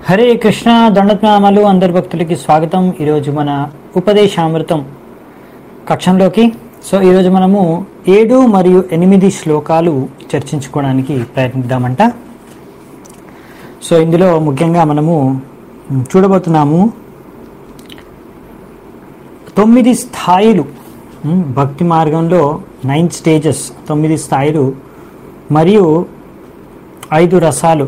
హరే కృష్ణ దండత్నామాలు అందరి భక్తులకి స్వాగతం ఈరోజు మన ఉపదేశామృతం కక్షంలోకి సో ఈరోజు మనము ఏడు మరియు ఎనిమిది శ్లోకాలు చర్చించుకోవడానికి ప్రయత్నిద్దామంట సో ఇందులో ముఖ్యంగా మనము మ్, చూడబోతున్నాము తొమ్మిది స్థాయిలు మ్, భక్తి మార్గంలో నైన్ స్టేజెస్ తొమ్మిది స్థాయిలు మరియు ఐదు రసాలు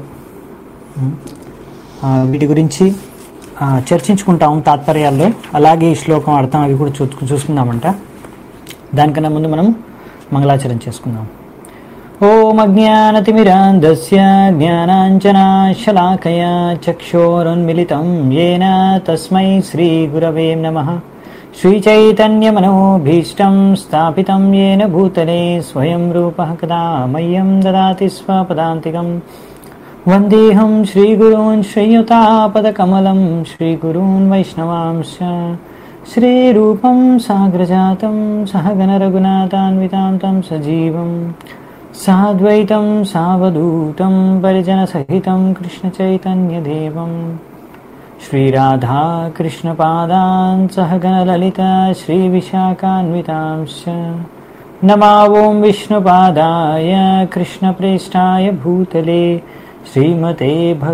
ఆ, వీటి గురించి ఆ, చర్చించుకుంటాము తాత్పర్యాల్లో అలాగే ఈ శ్లోకం అర్థం అవి కూడా చూ చూసుకుందామంట దానికన్నా ముందు మనం మంగళాచరణ చేసుకుందాం ఓం అజ్ఞానతిమిరాంధస్య జ్ఞానాంజనాశలాకయా చక్షోరున్మిలితం ఏన తస్మై శ్రీగురవే నమః శ్రీచైతన్యమనోభీష్టం స్థాపితం येन భూతలే స్వయం రూపः కదా మह्यं దదాతి స్వపదాంతికం వందేహం శ్రీగురూన్ శ్రీయుతాపదకమలం శ్రీగురూన్ వైష్ణవాంశ శ్రీరూపం సాగ్రజాతం సహగణ రఘునాథాన్వితాం తం సజీవం సాద్వైతం సావధూతం పరిజనసహితం కృష్ణచైతన్యదేవం श्रीराधा कृष्णपादान् सहगणललिता श्रीविशाखान्वितांश्च नमावों विष्णुपादाय कृष्णप्रेष्ठाय भूतले श्रीमते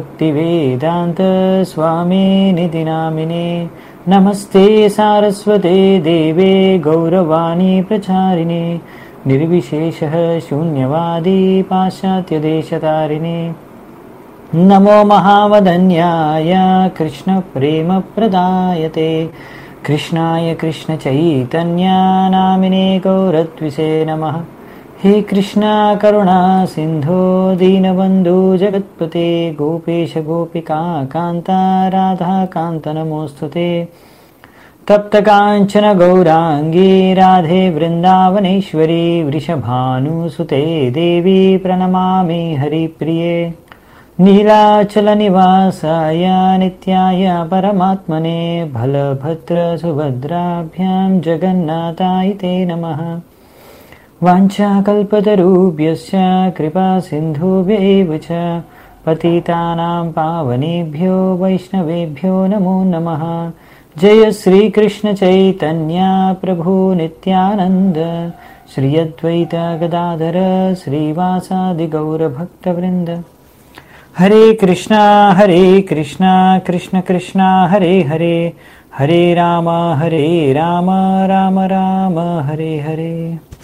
भक्तिवेदान्तस्वामिनिधि नामिने नमस्ते सारस्वते देवे गौरवाणी प्रचारिणे निर्विशेषः शून्यवादी पाश्चात्यदेशतारिणे नमो महावदन्याय कृष्णप्रेमप्रदायते कृष्णाय कृष्णचैतन्यानामिने गौरत्विषे नमः हे कृष्णा करुणा सिन्धो दीनबन्धु जगत्पते गोपेश गोपिका कान्ता राधाकान्त नमोऽस्तु ते तप्तकाञ्चन गौराङ्गी राधे वृन्दावनेश्वरी वृषभानुसुते देवी प्रणमामि हरिप्रिये नीलाचलनिवासाय नित्याय परमात्मने बलभद्रसुभद्राभ्यां जगन्नाथाय ते नमः वाञ्छाकल्पतरुभ्यश्च कृपासिन्धुभ्यैव च पतितानां पावनेभ्यो वैष्णवेभ्यो नमो नमः जय श्रीकृष्णचैतन्या प्रभु नित्यानन्द श्री अद्वैत गदाधर श्रीवासादिगौरभक्तवृन्द हरे कृष्णा हरे कृष्णा कृष्ण कृष्णा हरे हरे हरे राम हरे राम राम राम हरे हरे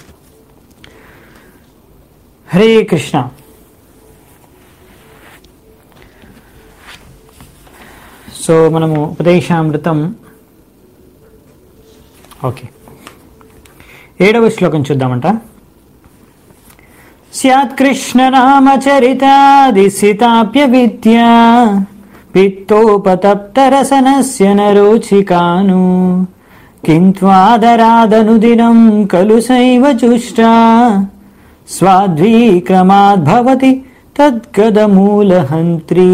హరే కృష్ణ సో మనము ఉపదేశామృతం ఓకే ఏడవ శ్లోకం చూద్దామంట స్యాత్కృష్ణనామచరితాదిశితాప్య విద్యా పిత్తోపతప్తరసనస్య నరోచికాను కింత్వాదరాదనుదినం కలు సైవ చుష్టా స్వాద్వీక్రమాద్భవతి తద్గదమూలహంత్రి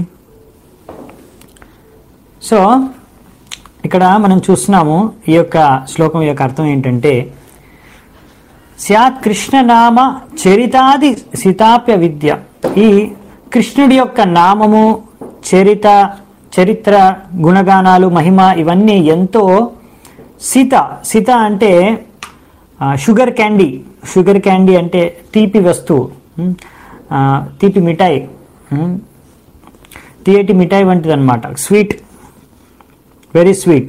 సో ఇక్కడ మనం చూస్తున్నాము ఈ యొక్క శ్లోకం యొక్క అర్థం ఏంటంటే స్యాత్ కృష్ణనామ చరితాది సితాప్య విద్య ఈ కృష్ణుడి యొక్క నామము చరిత చరిత్ర గుణగానాలు మహిమ ఇవన్నీ ఎంతో సీత సీత అంటే ఆ, షుగర్ క్యాండీ షుగర్ క్యాండీ అంటే తీపి వస్తువు ఉమ్, ఆ, తీపి మిఠాయి ఉమ్, తీయటి మిఠాయి వంటిది అనమాట స్వీట్ వెరీ స్వీట్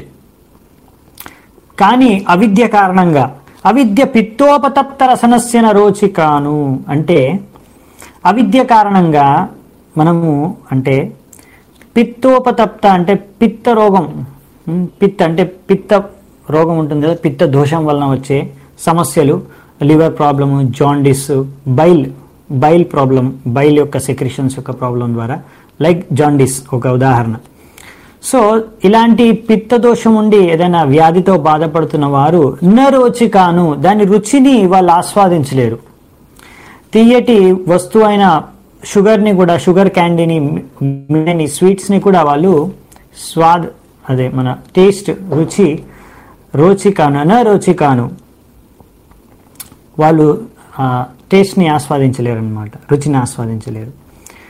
కానీ అవిద్య కారణంగా అవిద్య పిత్తోపతప్త రసనస్యన రోచికాను అంటే అవిద్య కారణంగా మనము అంటే పిత్తోపతప్త అంటే పిత్త రోగం ఉమ్, పిత్త అంటే పిత్త రోగం ఉంటుంది కదా పిత్త దోషం వలన వచ్చే సమస్యలు liver problem jaundice bile bile problem bile యొక్క సెక్రిషన్స్ యొక్క ప్రాబ్లం ద్వారా లైక్ జాండిస్ ఒక ఉదాహరణ సో ఇలాంటి పిత్త దోషం ఉండి ఏదైనా వ్యాధితో బాధపడుతున్న వారు నరోచికాను దాని రుచిని వాళ్ళు ఆస్వాదించలేరు తీయటి వస్తువు అయిన షుగర్ని కూడా షుగర్ క్యాండీని మిఠాయిని స్వీట్స్ని కూడా వాళ్ళు స్వాద్ అదే మన టేస్ట్ రుచి రోచికాను అనరోచికాను వాళ్ళు ఆ టేస్ట్ని ఆస్వాదించలేరు అనమాట రుచిని ఆస్వాదించలేరు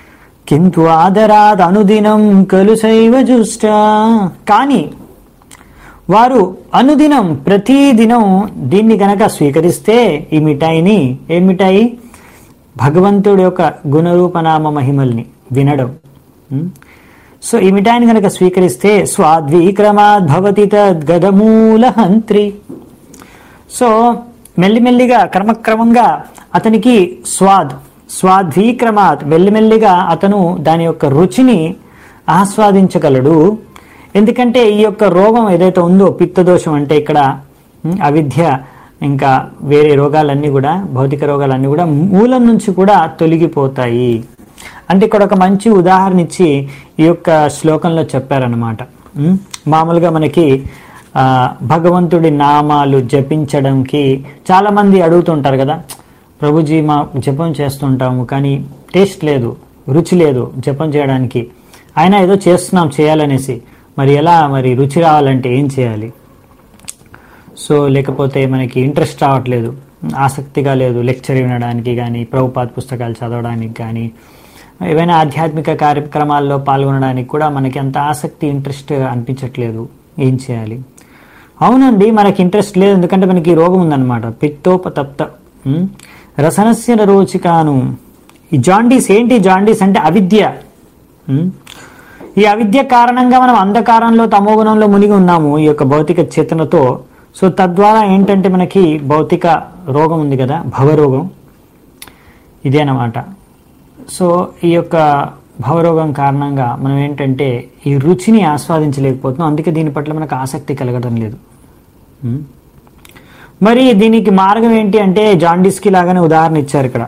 కింటు ఆదరాద్ అనుదినం కలుసైవ జుష్ట కానీ వారు అనుదినం ప్రతిదినం దీన్ని గనక స్వీకరిస్తే ఈ మిఠాయిని ఏ మిఠాయి భగవంతుడి యొక్క గుణరూపనామ మహిమల్ని వినడం ఉం? సో ఈ మిఠాయిని గనక స్వీకరిస్తే స్వాద్వీక్రమాద్ భవతి తద్గదమూల హంత్రి సో మెల్లిమెల్లిగా క్రమక్రమంగా అతనికి స్వాద్ స్వాద్వీక్రమాత్ మెల్లిమెల్లిగా అతను దాని యొక్క రుచిని ఆస్వాదించగలడు ఎందుకంటే ఈ యొక్క రోగం ఏదైతే ఉందో పిత్తదోషం అంటే ఇక్కడ ఉమ్, అవిద్య ఇంకా వేరే రోగాలన్నీ కూడా భౌతిక రోగాలన్నీ కూడా మూలం నుంచి కూడా తొలగిపోతాయి అంటే ఇక్కడ ఒక మంచి ఉదాహరణ ఇచ్చి ఈ యొక్క శ్లోకంలో చెప్పారనమాట ఉమ్, మామూలుగా మనకి ఆ, భగవంతుడి నామాలు జపించడంకి చాలా మంది అడుగుతుంటారు కదా ప్రభుజీ మా జపం చేస్తుంటాము కానీ టేస్ట్ లేదు రుచి లేదు జపం చేయడానికి అయినా ఏదో చేస్తున్నాం చేయాలనేసి మరి ఎలా మరి రుచి రావాలంటే ఏం చేయాలి సో లేకపోతే మనకి ఇంట్రెస్ట్ రావట్లేదు ఆసక్తిగా లేదు లెక్చర్ వినడానికి కానీ ప్రభుపాద్ పుస్తకాలు చదవడానికి కానీ ఏవైనా ఆధ్యాత్మిక కార్యక్రమాల్లో పాల్గొనడానికి కూడా మనకి అంత ఆసక్తి ఇంట్రెస్ట్ అనిపించట్లేదు ఏం చేయాలి అవునండి మనకి ఇంట్రెస్ట్ లేదు ఎందుకంటే మనకి ఈ రోగం ఉందన్నమాట పిత్తోపతప్త ఉమ్, రసనస్య రోచికాను ఈ జాండీస్ ఏంటి జాండీస్ అంటే అవిద్య ఉమ్, ఈ అవిద్య కారణంగా మనం అంధకారంలో తమోగుణంలో మునిగి ఉన్నాము ఈ యొక్క భౌతిక చేతనతో సో తద్వారా ఏంటంటే మనకి భౌతిక రోగం ఉంది కదా భవరోగం ఇదేనమాట సో ఈ యొక్క భవరోగం కారణంగా మనం ఏంటంటే ఈ రుచిని ఆస్వాదించలేకపోతున్నాం అందుకే దీని పట్ల మనకు ఆసక్తి కలగడం లేదు ఉం? మరి దీనికి మార్గం ఏంటి అంటే జాండీస్కి లాగానే ఉదాహరణ ఇచ్చారు ఇక్కడ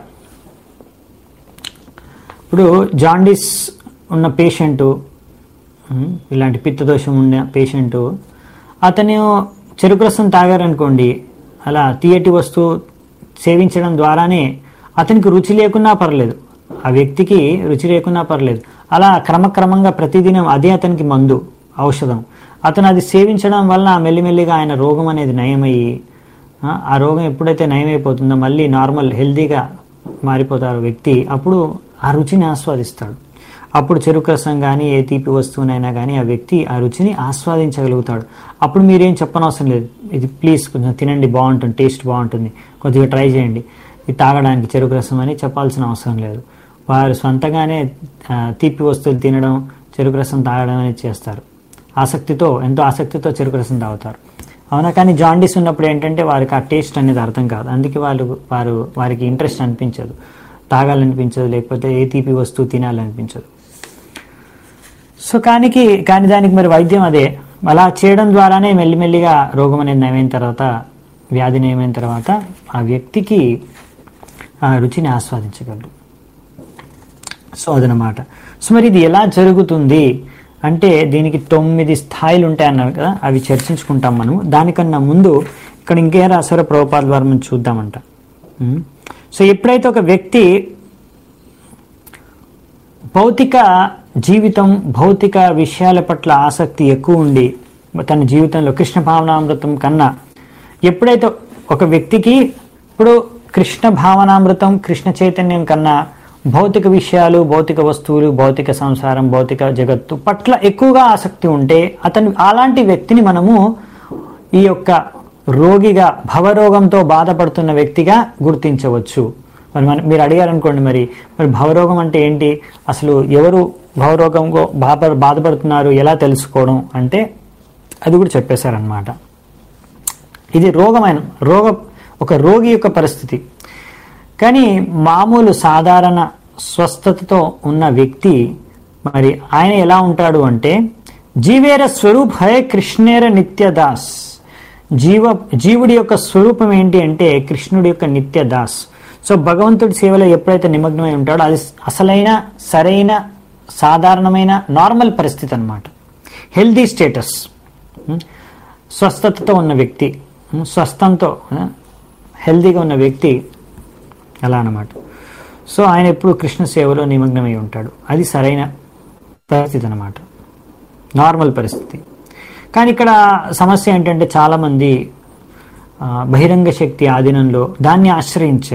ఇప్పుడు జాండీస్ ఉన్న పేషెంటు ఉం, ఇలాంటి పిత్తదోషం ఉన్న పేషెంటు అతను చెరుకు రసం తాగారనుకోండి అలా తీయటి వస్తువు సేవించడం ద్వారానే అతనికి రుచి లేకున్నా పర్లేదు ఆ వ్యక్తికి రుచి లేకున్నా పర్లేదు అలా క్రమక్రమంగా ప్రతిదినం అదే అతనికి మందు ఔషధం అతను అది సేవించడం వలన మెల్లిమెల్లిగా ఆయన రోగం అనేది నయమయ్యి ఆ, ఆ రోగం ఎప్పుడైతే నయమైపోతుందో మళ్ళీ నార్మల్ హెల్దీగా మారిపోతారు వ్యక్తి అప్పుడు ఆ రుచిని ఆస్వాదిస్తాడు అప్పుడు చెరుకు రసం కానీ ఏ తీపి వస్తువునైనా కానీ ఆ వ్యక్తి ఆ రుచిని ఆస్వాదించగలుగుతాడు అప్పుడు మీరేం చెప్పనవసరం లేదు ఇది ప్లీజ్ కొంచెం తినండి బాగుంటుంది టేస్ట్ బాగుంటుంది కొద్దిగా ట్రై చేయండి ఇది తాగడానికి చెరుకు రసం అని చెప్పాల్సిన అవసరం లేదు వారు సొంతగానే ఆ, తీపి వస్తువులు తినడం చెరుకు రసం తాగడం అనేది చేస్తారు ఆసక్తితో ఎంతో ఆసక్తితో చెరుకు రసం తాగుతారు అవునా కానీ జాండీస్ ఉన్నప్పుడు ఏంటంటే వారికి ఆ టేస్ట్ అనేది అర్థం కాదు అందుకే వాళ్ళు వారు వారికి ఇంట్రెస్ట్ అనిపించదు తాగాలనిపించదు లేకపోతే ఏ తీపి వస్తువు తినాలనిపించదు సో కానికి కానీ దానికి మరి వైద్యం అదే అలా చేయడం ద్వారానే మెల్లిమెల్లిగా రోగం అనేది నయమైన తర్వాత వ్యాధి నయమైన తర్వాత ఆ వ్యక్తికి ఆ రుచిని ఆస్వాదించగలరు సో అదనమాట సో మరి ఇది ఎలా జరుగుతుంది అంటే దీనికి తొమ్మిది స్థాయిలు ఉంటాయి అన్నారు కదా అవి చర్చించుకుంటాం మనం దానికన్నా ముందు ఇక్కడ ఇంకేం రాశారో ప్రభుపాద ద్వారా మనం చూద్దామంట ఉం? సో ఎప్పుడైతే ఒక వ్యక్తి భౌతిక జీవితం భౌతిక విషయాల పట్ల ఆసక్తి ఎక్కువ ఉండి తన జీవితంలో కృష్ణ భావనామృతం కన్నా ఎప్పుడైతే ఒక వ్యక్తికి ఇప్పుడు కృష్ణ భావనామృతం కృష్ణ చైతన్యం కన్నా భౌతిక విషయాలు భౌతిక వస్తువులు భౌతిక సంసారం భౌతిక జగత్తు పట్ల ఎక్కువగా ఆసక్తి ఉంటే అతను అలాంటి వ్యక్తిని మనము ఈ యొక్క రోగిగా భవరోగంతో బాధపడుతున్న వ్యక్తిగా గుర్తించవచ్చు మరి మన మీరు అడిగారనుకోండి మరి మరి భవరోగం అంటే ఏంటి అసలు ఎవరు భవరోగంలో బాధ బాధపడుతున్నారు ఎలా తెలుసుకోవడం అంటే అది కూడా చెప్పేశారనమాట ఇది రోగమైన రోగ ఒక రోగి యొక్క పరిస్థితి కానీ మామూలు సాధారణ స్వస్థతతో ఉన్న వ్యక్తి మరి ఆయన ఎలా ఉంటాడు అంటే జీవేర స్వరూప్ హరే కృష్ణేర నిత్యదాస్ జీవ జీవుడి యొక్క స్వరూపం ఏంటి అంటే కృష్ణుడి యొక్క నిత్యదాస్ సో భగవంతుడి సేవలో ఎప్పుడైతే నిమగ్నమై ఉంటాడో అది అసలైన సరైన సాధారణమైన నార్మల్ పరిస్థితి అన్నమాట హెల్దీ స్టేటస్ ఉం? స్వస్థతతో ఉన్న వ్యక్తి ఉం? స్వస్థంతో ఉం? హెల్దీగా ఉన్న వ్యక్తి అలా అన్నమాట సో ఆయన ఎప్పుడు కృష్ణ సేవలో నిమగ్నమై ఉంటాడు అది సరైన పరిస్థితి అన్నమాట నార్మల్ పరిస్థితి కానీ ఇక్కడ సమస్య ఏంటంటే చాలామంది ఆ, బహిరంగ శక్తి ఆధీనంలో దాన్ని ఆశ్రయించారు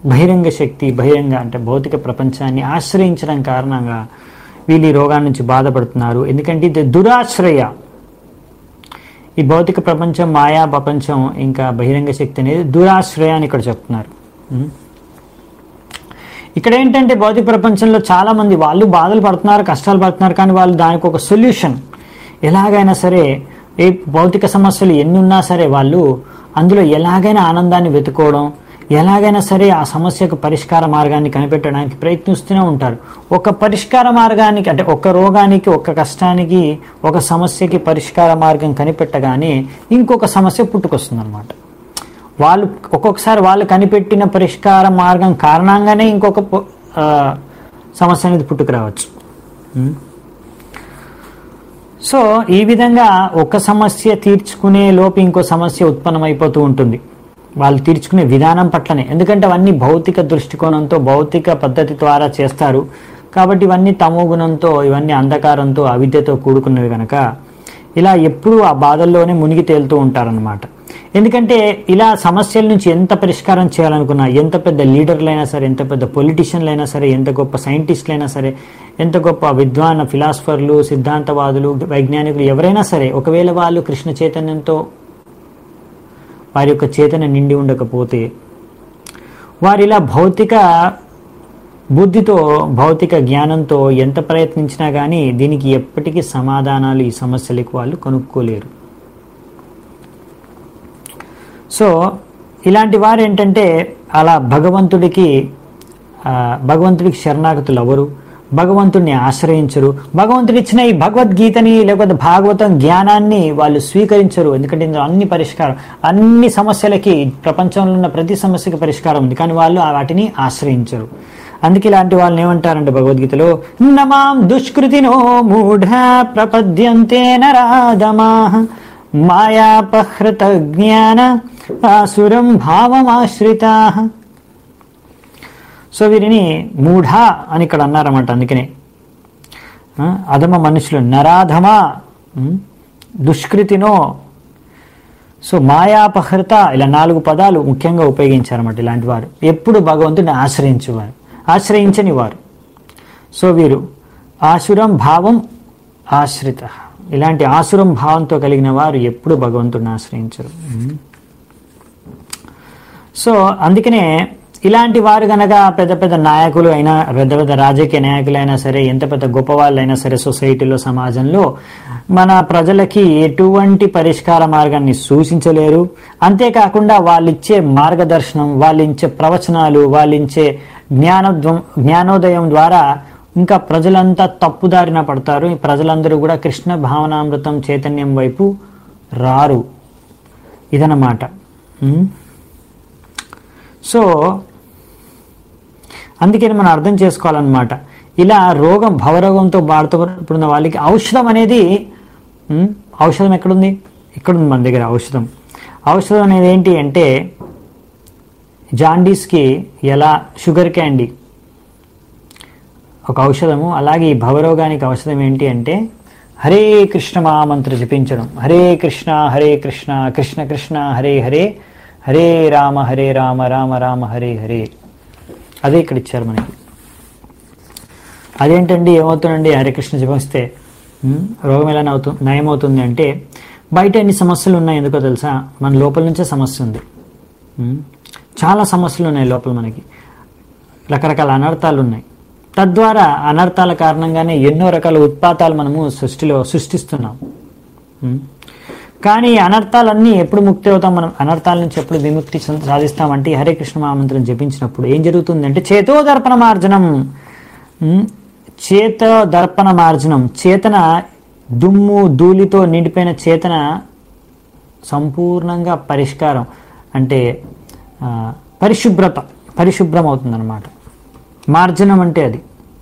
బహిరంగ శక్తి బహిరంగ అంటే భౌతిక ప్రపంచాన్ని ఆశ్రయించడం కారణంగా వీళ్ళు ఈ రోగాన్ని నుంచి బాధపడుతున్నారు ఎందుకంటే ఇది దురాశ్రయ ఈ భౌతిక ప్రపంచం మాయా ప్రపంచం ఇంకా బహిరంగ శక్తి అనేది దురాశ్రయ అని ఇక్కడ చెప్తున్నారు ఉం? ఇక్కడ ఏంటంటే భౌతిక ప్రపంచంలో చాలా మంది వాళ్ళు బాధలు పడుతున్నారు కష్టాలు పడుతున్నారు కానీ వాళ్ళు దానికి ఒక సొల్యూషన్ ఎలాగైనా సరే ఏ భౌతిక సమస్యలు ఎన్ని ఉన్నా సరే వాళ్ళు అందులో ఎలాగైనా ఆనందాన్ని వెతుకోవడం ఎలాగైనా సరే ఆ సమస్యకు పరిష్కార మార్గాన్ని కనిపెట్టడానికి ప్రయత్నిస్తూనే ఉంటారు ఒక పరిష్కార మార్గానికి అంటే ఒక రోగానికి ఒక కష్టానికి ఒక సమస్యకి పరిష్కార మార్గం కనిపెట్టగానే ఇంకొక సమస్య పుట్టుకొస్తుంది వాళ్ళు ఒక్కొక్కసారి వాళ్ళు కనిపెట్టిన పరిష్కార మార్గం కారణంగానే ఇంకొక పొ- ఆ, సమస్య అనేది పుట్టుకురావచ్చు ఉం? సో ఈ విధంగా ఒక సమస్య తీర్చుకునే లోపు ఇంకో సమస్య ఉత్పన్నమైపోతూ ఉంటుంది వాళ్ళు తీర్చుకునే విధానం పట్లనే ఎందుకంటే అవన్నీ భౌతిక దృష్టికోణంతో భౌతిక పద్ధతి ద్వారా చేస్తారు కాబట్టి ఇవన్నీ తమో గుణంతో ఇవన్నీ అంధకారంతో అవిద్యతో కూడుకున్నవి కనుక ఇలా ఎప్పుడూ ఆ బాధల్లోనే మునిగి తేలుతూ ఉంటారనమాట ఎందుకంటే ఇలా సమస్యల నుంచి ఎంత పరిష్కారం చేయాలనుకున్నా ఎంత పెద్ద లీడర్లైనా సరే ఎంత పెద్ద పొలిటీషియన్లైనా సరే ఎంత గొప్ప సైంటిస్టులైనా సరే ఎంత గొప్ప విద్వాన్ ఫిలాసఫర్లు సిద్ధాంతవాదులు వైజ్ఞానికులు ఎవరైనా సరే ఒకవేళ వాళ్ళు కృష్ణ చైతన్యంతో వారి యొక్క చేతన నిండి ఉండకపోతే వారిలా భౌతిక బుద్ధితో భౌతిక జ్ఞానంతో ఎంత ప్రయత్నించినా కానీ దీనికి ఎప్పటికీ సమాధానాలు ఈ సమస్యలకు వాళ్ళు కనుక్కోలేరు సో ఇలాంటి వారు ఏంటంటే అలా భగవంతుడికి ఆ, భగవంతుడికి శరణాగతులు ఎవరు భగవంతుడిని ఆశ్రయించరు భగవంతుడు ఇచ్చిన ఈ భగవద్గీతని లేకపోతే భాగవతం జ్ఞానాన్ని వాళ్ళు స్వీకరించరు ఎందుకంటే ఇందులో అన్ని పరిష్కారం అన్ని సమస్యలకి ప్రపంచంలో ఉన్న ప్రతి సమస్యకి పరిష్కారం ఉంది కానీ వాళ్ళు ఆ వాటిని ఆశ్రయించరు అందుకే ఇలాంటి వాళ్ళని ఏమంటారంటే భగవద్గీతలో నమాం దుష్కృతినో మూఢ ప్రపద్యంతే నరాధమా మాయాపహృత జ్ఞాన ఆసురం భావమాశ్రితా సో వీరిని మూఢ అని ఇక్కడ అన్నారన్నమాట అందుకనే ఆ, అధమ మనుషులు నరాధమా ఉమ్, దుష్కృతినో సో మాయాపహృత ఇలా నాలుగు పదాలు ముఖ్యంగా ఉపయోగించారన్నమాట ఇలాంటి వారు ఎప్పుడు భగవంతుడిని ఆశ్రయించేవారు ఆశ్రయించని వారు సో వీరు ఆసురం భావం ఆశ్రిత ఇలాంటి ఆసురం భావంతో కలిగిన వారు ఎప్పుడు భగవంతుడిని ఆశ్రయించరు ఉమ్. సో అందుకనే ఇలాంటి వారు గనక పెద్ద పెద్ద నాయకులు అయినా పెద్ద పెద్ద రాజకీయ నాయకులైనా సరే ఎంత పెద్ద గొప్ప వాళ్ళైనా సరే సొసైటీలో సమాజంలో మన ప్రజలకి ఎటువంటి పరిష్కార మార్గాన్ని సూచించలేరు అంతేకాకుండా వాళ్ళిచ్చే మార్గదర్శనం వాళ్ళు ఇచ్చే ప్రవచనాలు వాళ్ళు ఇచ్చే జ్ఞానోద్వం జ్ఞానోదయం ద్వారా ఇంకా ప్రజలంతా తప్పుదారిన పడతారు ఈ ప్రజలందరూ కూడా కృష్ణ భావనామృతం చైతన్యం వైపు రారు ఇదన్నమాట ఉం? సో అందుకని మనం అర్థం చేసుకోవాలన్నమాట ఇలా రోగం భవరోగంతో బాధపడుతున్న వాళ్ళకి ఔషధం అనేది ఉమ్, ఔషధం ఎక్కడుంది ఇక్కడుంది మన దగ్గర ఔషధం ఔషధం అనేది ఏంటి అంటే జాండీస్కి ఎలా షుగర్ క్యాండీ ఒక ఔషధము అలాగే ఈ భవరోగానికి ఔషధం ఏంటి అంటే హరే కృష్ణ మహామంత్ర జపించడం హరే కృష్ణ హరే కృష్ణ కృష్ణ కృష్ణ హరే హరే హరే రామ హరే రామ రామ రామ హరే హరే అదే ఇక్కడ ఇచ్చారు మనకి అదేంటండి ఏమవుతుందండి హరే కృష్ణ జపిస్తే ఉమ్, రోగం ఎలా నవ్వుతు నయమవుతుంది అంటే బయట ఎన్ని సమస్యలు ఉన్నాయి ఎందుకో తెలుసా మన లోపల నుంచే సమస్య ఉంది ఉమ్, చాలా సమస్యలు ఉన్నాయి లోపల మనకి రకరకాల అనర్థాలు ఉన్నాయి తద్వారా అనర్థాల కారణంగానే ఎన్నో రకాల ఉత్పాతాలు మనము సృష్టిలో సృష్టిస్తున్నాం ఉం? కానీ ఈ అనర్థాలన్నీ ఎప్పుడు ముక్తి అవుతాం మనం అనర్థాల నుంచి ఎప్పుడు విముక్తి సా- సాధిస్తామంటే ఈ హరే కృష్ణ మహామంత్రం జపించినప్పుడు ఏం జరుగుతుంది అంటే చేతో దర్పణ మార్జనం ఉం? చేత దర్పణ మార్జనం చేతన దుమ్ము ధూళితో నిండిపోయిన చేతన సంపూర్ణంగా పరిష్కారం అంటే ఆ, పరిశుభ్రత పరిశుభ్రం అవుతుందన్నమాట మార్జనం అంటే అది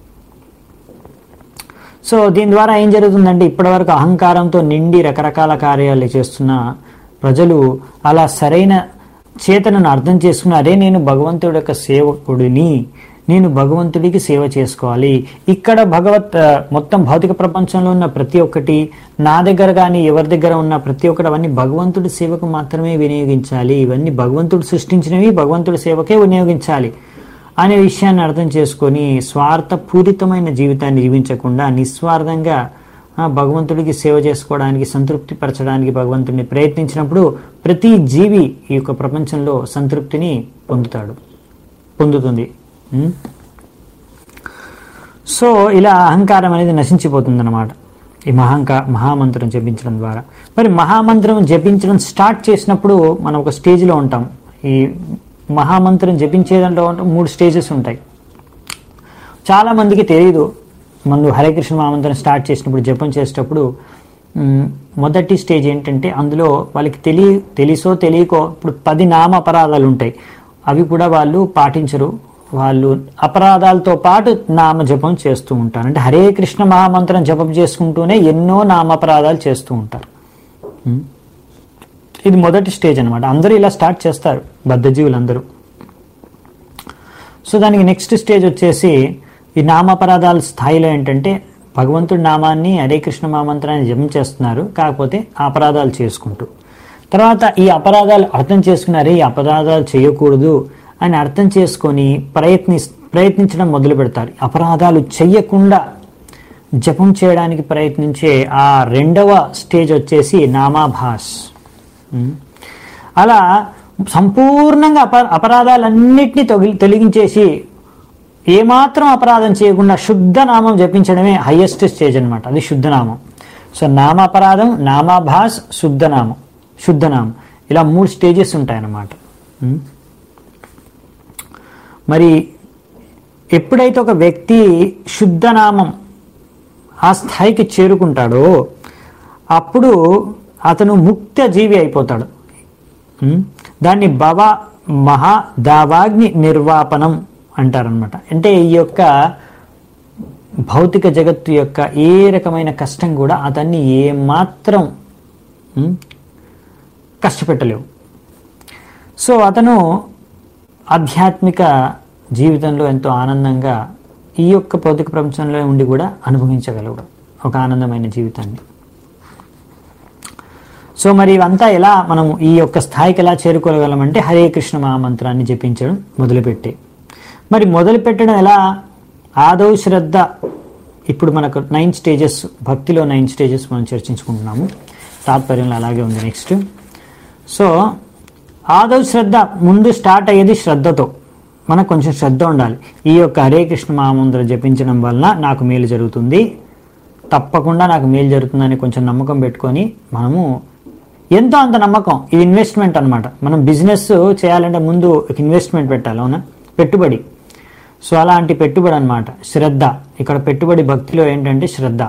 సో దీని ద్వారా ఏం జరుగుతుందంటే ఇప్పటివరకు అహంకారంతో నిండి రకరకాల కార్యాలు చేస్తున్న ప్రజలు అలా సరైన చేతనను అర్థం చేసుకుని అరే నేను భగవంతుడి యొక్క సేవకుడిని నేను భగవంతుడికి సేవ చేసుకోవాలి ఇక్కడ భగవత్ ఆ, మొత్తం భౌతిక ప్రపంచంలో ఉన్న ప్రతి ఒక్కటి నా దగ్గర కానీ ఎవరి దగ్గర ఉన్న ప్రతి ఒక్కటి అవన్నీ భగవంతుడి సేవకు మాత్రమే వినియోగించాలి ఇవన్నీ భగవంతుడు సృష్టించినవి భగవంతుడి సేవకే వినియోగించాలి అనే విషయాన్ని అర్థం చేసుకొని స్వార్థపూరితమైన జీవితాన్ని జీవించకుండా నిస్వార్థంగా ఆ, భగవంతుడికి సేవ చేసుకోవడానికి సంతృప్తి పరచడానికి భగవంతుడిని ప్రయత్నించినప్పుడు ప్రతి జీవి ఈ యొక్క ప్రపంచంలో సంతృప్తిని పొందుతాడు పొందుతుంది ఉం? సో ఇలా అహంకారం అనేది నశించిపోతుందన్నమాట ఈ మహాంక మహామంత్రం జపించడం ద్వారా మరి మహామంత్రం జపించడం స్టార్ట్ చేసినప్పుడు మనం ఒక స్టేజ్లో ఉంటాం ఈ మహామంత్రం జపించే దాంట్లో మూడు స్టేజెస్ ఉంటాయి చాలా మందికి తెలియదు మనం హరే కృష్ణ మహామంత్రం స్టార్ట్ చేసినప్పుడు జపం చేసేటప్పుడు మ్, మొదటి స్టేజ్ ఏంటంటే అందులో వాళ్ళకి తెలియ తెలుసో తెలియకో ఇప్పుడు పది నామ అపరాధాలు ఉంటాయి అవి కూడా వాళ్ళు పాటించరు వాళ్ళు అపరాధాలతో పాటు నామ జపం చేస్తూ ఉంటారు అంటే హరే కృష్ణ మహామంత్రం జపం చేసుకుంటూనే ఎన్నో నామపరాధాలు చేస్తూ ఉంటారు మ్. ఇది మొదటి స్టేజ్ అనమాట అందరూ ఇలా స్టార్ట్ చేస్తారు బద్ధజీవులందరూ సో దానికి నెక్స్ట్ స్టేజ్ వచ్చేసి ఈ నామపరాధాల స్థాయిలో ఏంటంటే భగవంతుడి నామాన్ని హరే కృష్ణ మహామంత్రాన్ని జపం చేస్తున్నారు కాకపోతే ఆ అపరాధాలు చేసుకుంటూ తర్వాత ఈ అపరాధాలు అర్థం చేసుకున్నారు ఈ అపరాధాలు చేయకూడదు అని అర్థం చేసుకొని ప్రయత్ని ప్రయత్నించడం మొదలు పెడతారు అపరాధాలు చెయ్యకుండా జపం చేయడానికి ప్రయత్నించే ఆ రెండవ స్టేజ్ వచ్చేసి నామాభాస్ ఉమ్. అలా సంపూర్ణంగా అప అపరాధాలన్నింటినీ తొగి తొలగించేసి ఏమాత్రం అపరాధం చేయకుండా శుద్ధ నామం జపించడమే హయ్యెస్ట్ స్టేజ్ అన్నమాట అది శుద్ధ నామం సో నామాపరాధం నామాభాస్ శుద్ధ నామం శుద్ధ నామం ఇలా మూడు స్టేజెస్ ఉంటాయన్నమాట ఉమ్. మరి ఎప్పుడైతే ఒక వ్యక్తి శుద్ధ నామం ఆ స్థాయికి చేరుకుంటాడో అప్పుడు అతను ముక్త జీవి అయిపోతాడు ఉం? దాన్ని భవ మహా దావాగ్ని నిర్వాపనం అంటారనమాట అంటే ఈ యొక్క భౌతిక జగత్తు యొక్క ఏ రకమైన కష్టం కూడా అతన్ని ఏమాత్రం ఉం, కష్టపెట్టలేవు సో అతను ఆధ్యాత్మిక జీవితంలో ఎంతో ఆనందంగా ఈ యొక్క భౌతిక ప్రపంచంలో ఉండి కూడా అనుభవించగలడు ఒక ఆనందమైన జీవితాన్ని సో మరి ఇవంతా ఎలా మనం ఈ యొక్క స్థాయికి ఎలా చేరుకోగలమంటే హరే కృష్ణ మహామంత్రాన్ని జపించడం మొదలుపెట్టే మరి మొదలు పెట్టడం ఎలా ఆదౌ శ్రద్ధ ఇప్పుడు మనకు నైన్ స్టేజెస్ భక్తిలో నైన్ స్టేజెస్ మనం చర్చించుకుంటున్నాము తాత్పర్యంలో అలాగే ఉంది నెక్స్ట్ సో ఆదౌ శ్రద్ధ ముందు స్టార్ట్ అయ్యేది శ్రద్ధతో మనకు కొంచెం శ్రద్ధ ఉండాలి ఈ యొక్క హరే కృష్ణ మహామంత్రం జపించడం వలన నాకు మేలు జరుగుతుంది తప్పకుండా నాకు మేలు జరుగుతుందని కొంచెం నమ్మకం పెట్టుకొని మనము ఎంతో అంత నమ్మకం ఇది ఇన్వెస్ట్మెంట్ అన్నమాట మనం బిజినెస్ చేయాలంటే ముందు ఒక ఇన్వెస్ట్మెంట్ పెట్టాలి అవునా పెట్టుబడి సో అలాంటి పెట్టుబడి అన్నమాట శ్రద్ధ ఇక్కడ పెట్టుబడి భక్తిలో ఏంటంటే శ్రద్ధ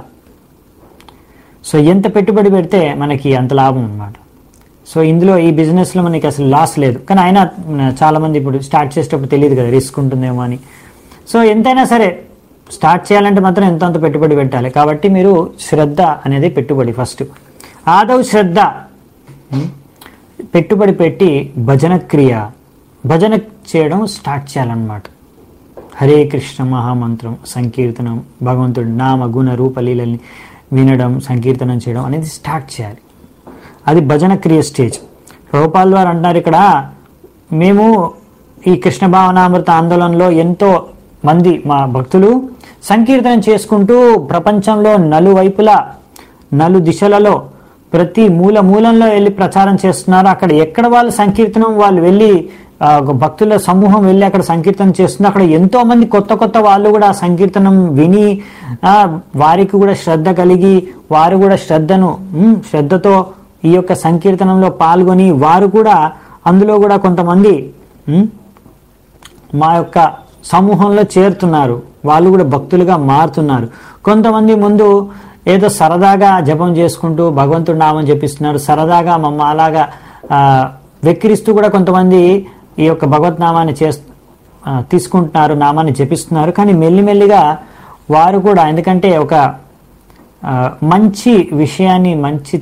సో ఎంత పెట్టుబడి పెడితే మనకి అంత లాభం అన్నమాట సో ఇందులో ఈ బిజినెస్లో మనకి అసలు లాస్ లేదు కానీ అయినా చాలా మంది ఇప్పుడు స్టార్ట్ చేసేటప్పుడు తెలియదు కదా రిస్క్ ఉంటుందేమో అని సో ఎంతైనా సరే స్టార్ట్ చేయాలంటే మాత్రం ఎంత అంత పెట్టుబడి పెట్టాలి కాబట్టి మీరు శ్రద్ధ అనేది పెట్టుబడి ఫస్ట్ ఆదౌ శ్రద్ధ ఉం? పెట్టుబడి పెట్టి భజన క్రియ భజన చేయడం స్టార్ట్ చేయాలన్నమాట హరే కృష్ణ మహామంత్రం సంకీర్తనం భగవంతుడి నామ గుణ రూప లీలల్ని వినడం సంకీర్తనం చేయడం అనేది స్టార్ట్ చేయాలి అది భజన క్రియ స్టేజ్ రూపాల్ వారు అంటారు ఇక్కడ మేము ఈ కృష్ణ భావనామృత ఆందోళనలో ఎంతో మంది మా భక్తులు సంకీర్తనం చేసుకుంటూ ప్రపంచంలో నలువైపులా నలు దిశలలో ప్రతి మూల మూలంలో వెళ్ళి ప్రచారం చేస్తున్నారు అక్కడ ఎక్కడ వాళ్ళు సంకీర్తనం వాళ్ళు వెళ్ళి ఆ, ఒక భక్తుల సమూహం వెళ్ళి అక్కడ సంకీర్తనం చేస్తున్నారు అక్కడ ఎంతో మంది కొత్త కొత్త వాళ్ళు కూడా ఆ సంకీర్తనం విని ఆ, వారికి కూడా శ్రద్ధ కలిగి వారు కూడా శ్రద్ధను ఉమ్, శ్రద్ధతో ఈ యొక్క సంకీర్తనంలో పాల్గొని వారు కూడా అందులో కూడా కొంతమంది ఉమ్, మా యొక్క సమూహంలో చేరుతున్నారు వాళ్ళు కూడా భక్తులుగా మారుతున్నారు కొంతమంది ముందు ఏదో సరదాగా జపం చేసుకుంటూ భగవంతుడి నామం జపిస్తున్నారు సరదాగా మమ్మ అలాగా ఆ, వెక్కిరిస్తూ కూడా కొంతమంది ఈ యొక్క భగవత్ నామాన్ని చేస్ ఆ, తీసుకుంటున్నారు నామాన్ని జపిస్తున్నారు కానీ మెల్లిమెల్లిగా వారు కూడా ఎందుకంటే ఒక ఆ, మంచి విషయాన్ని మంచి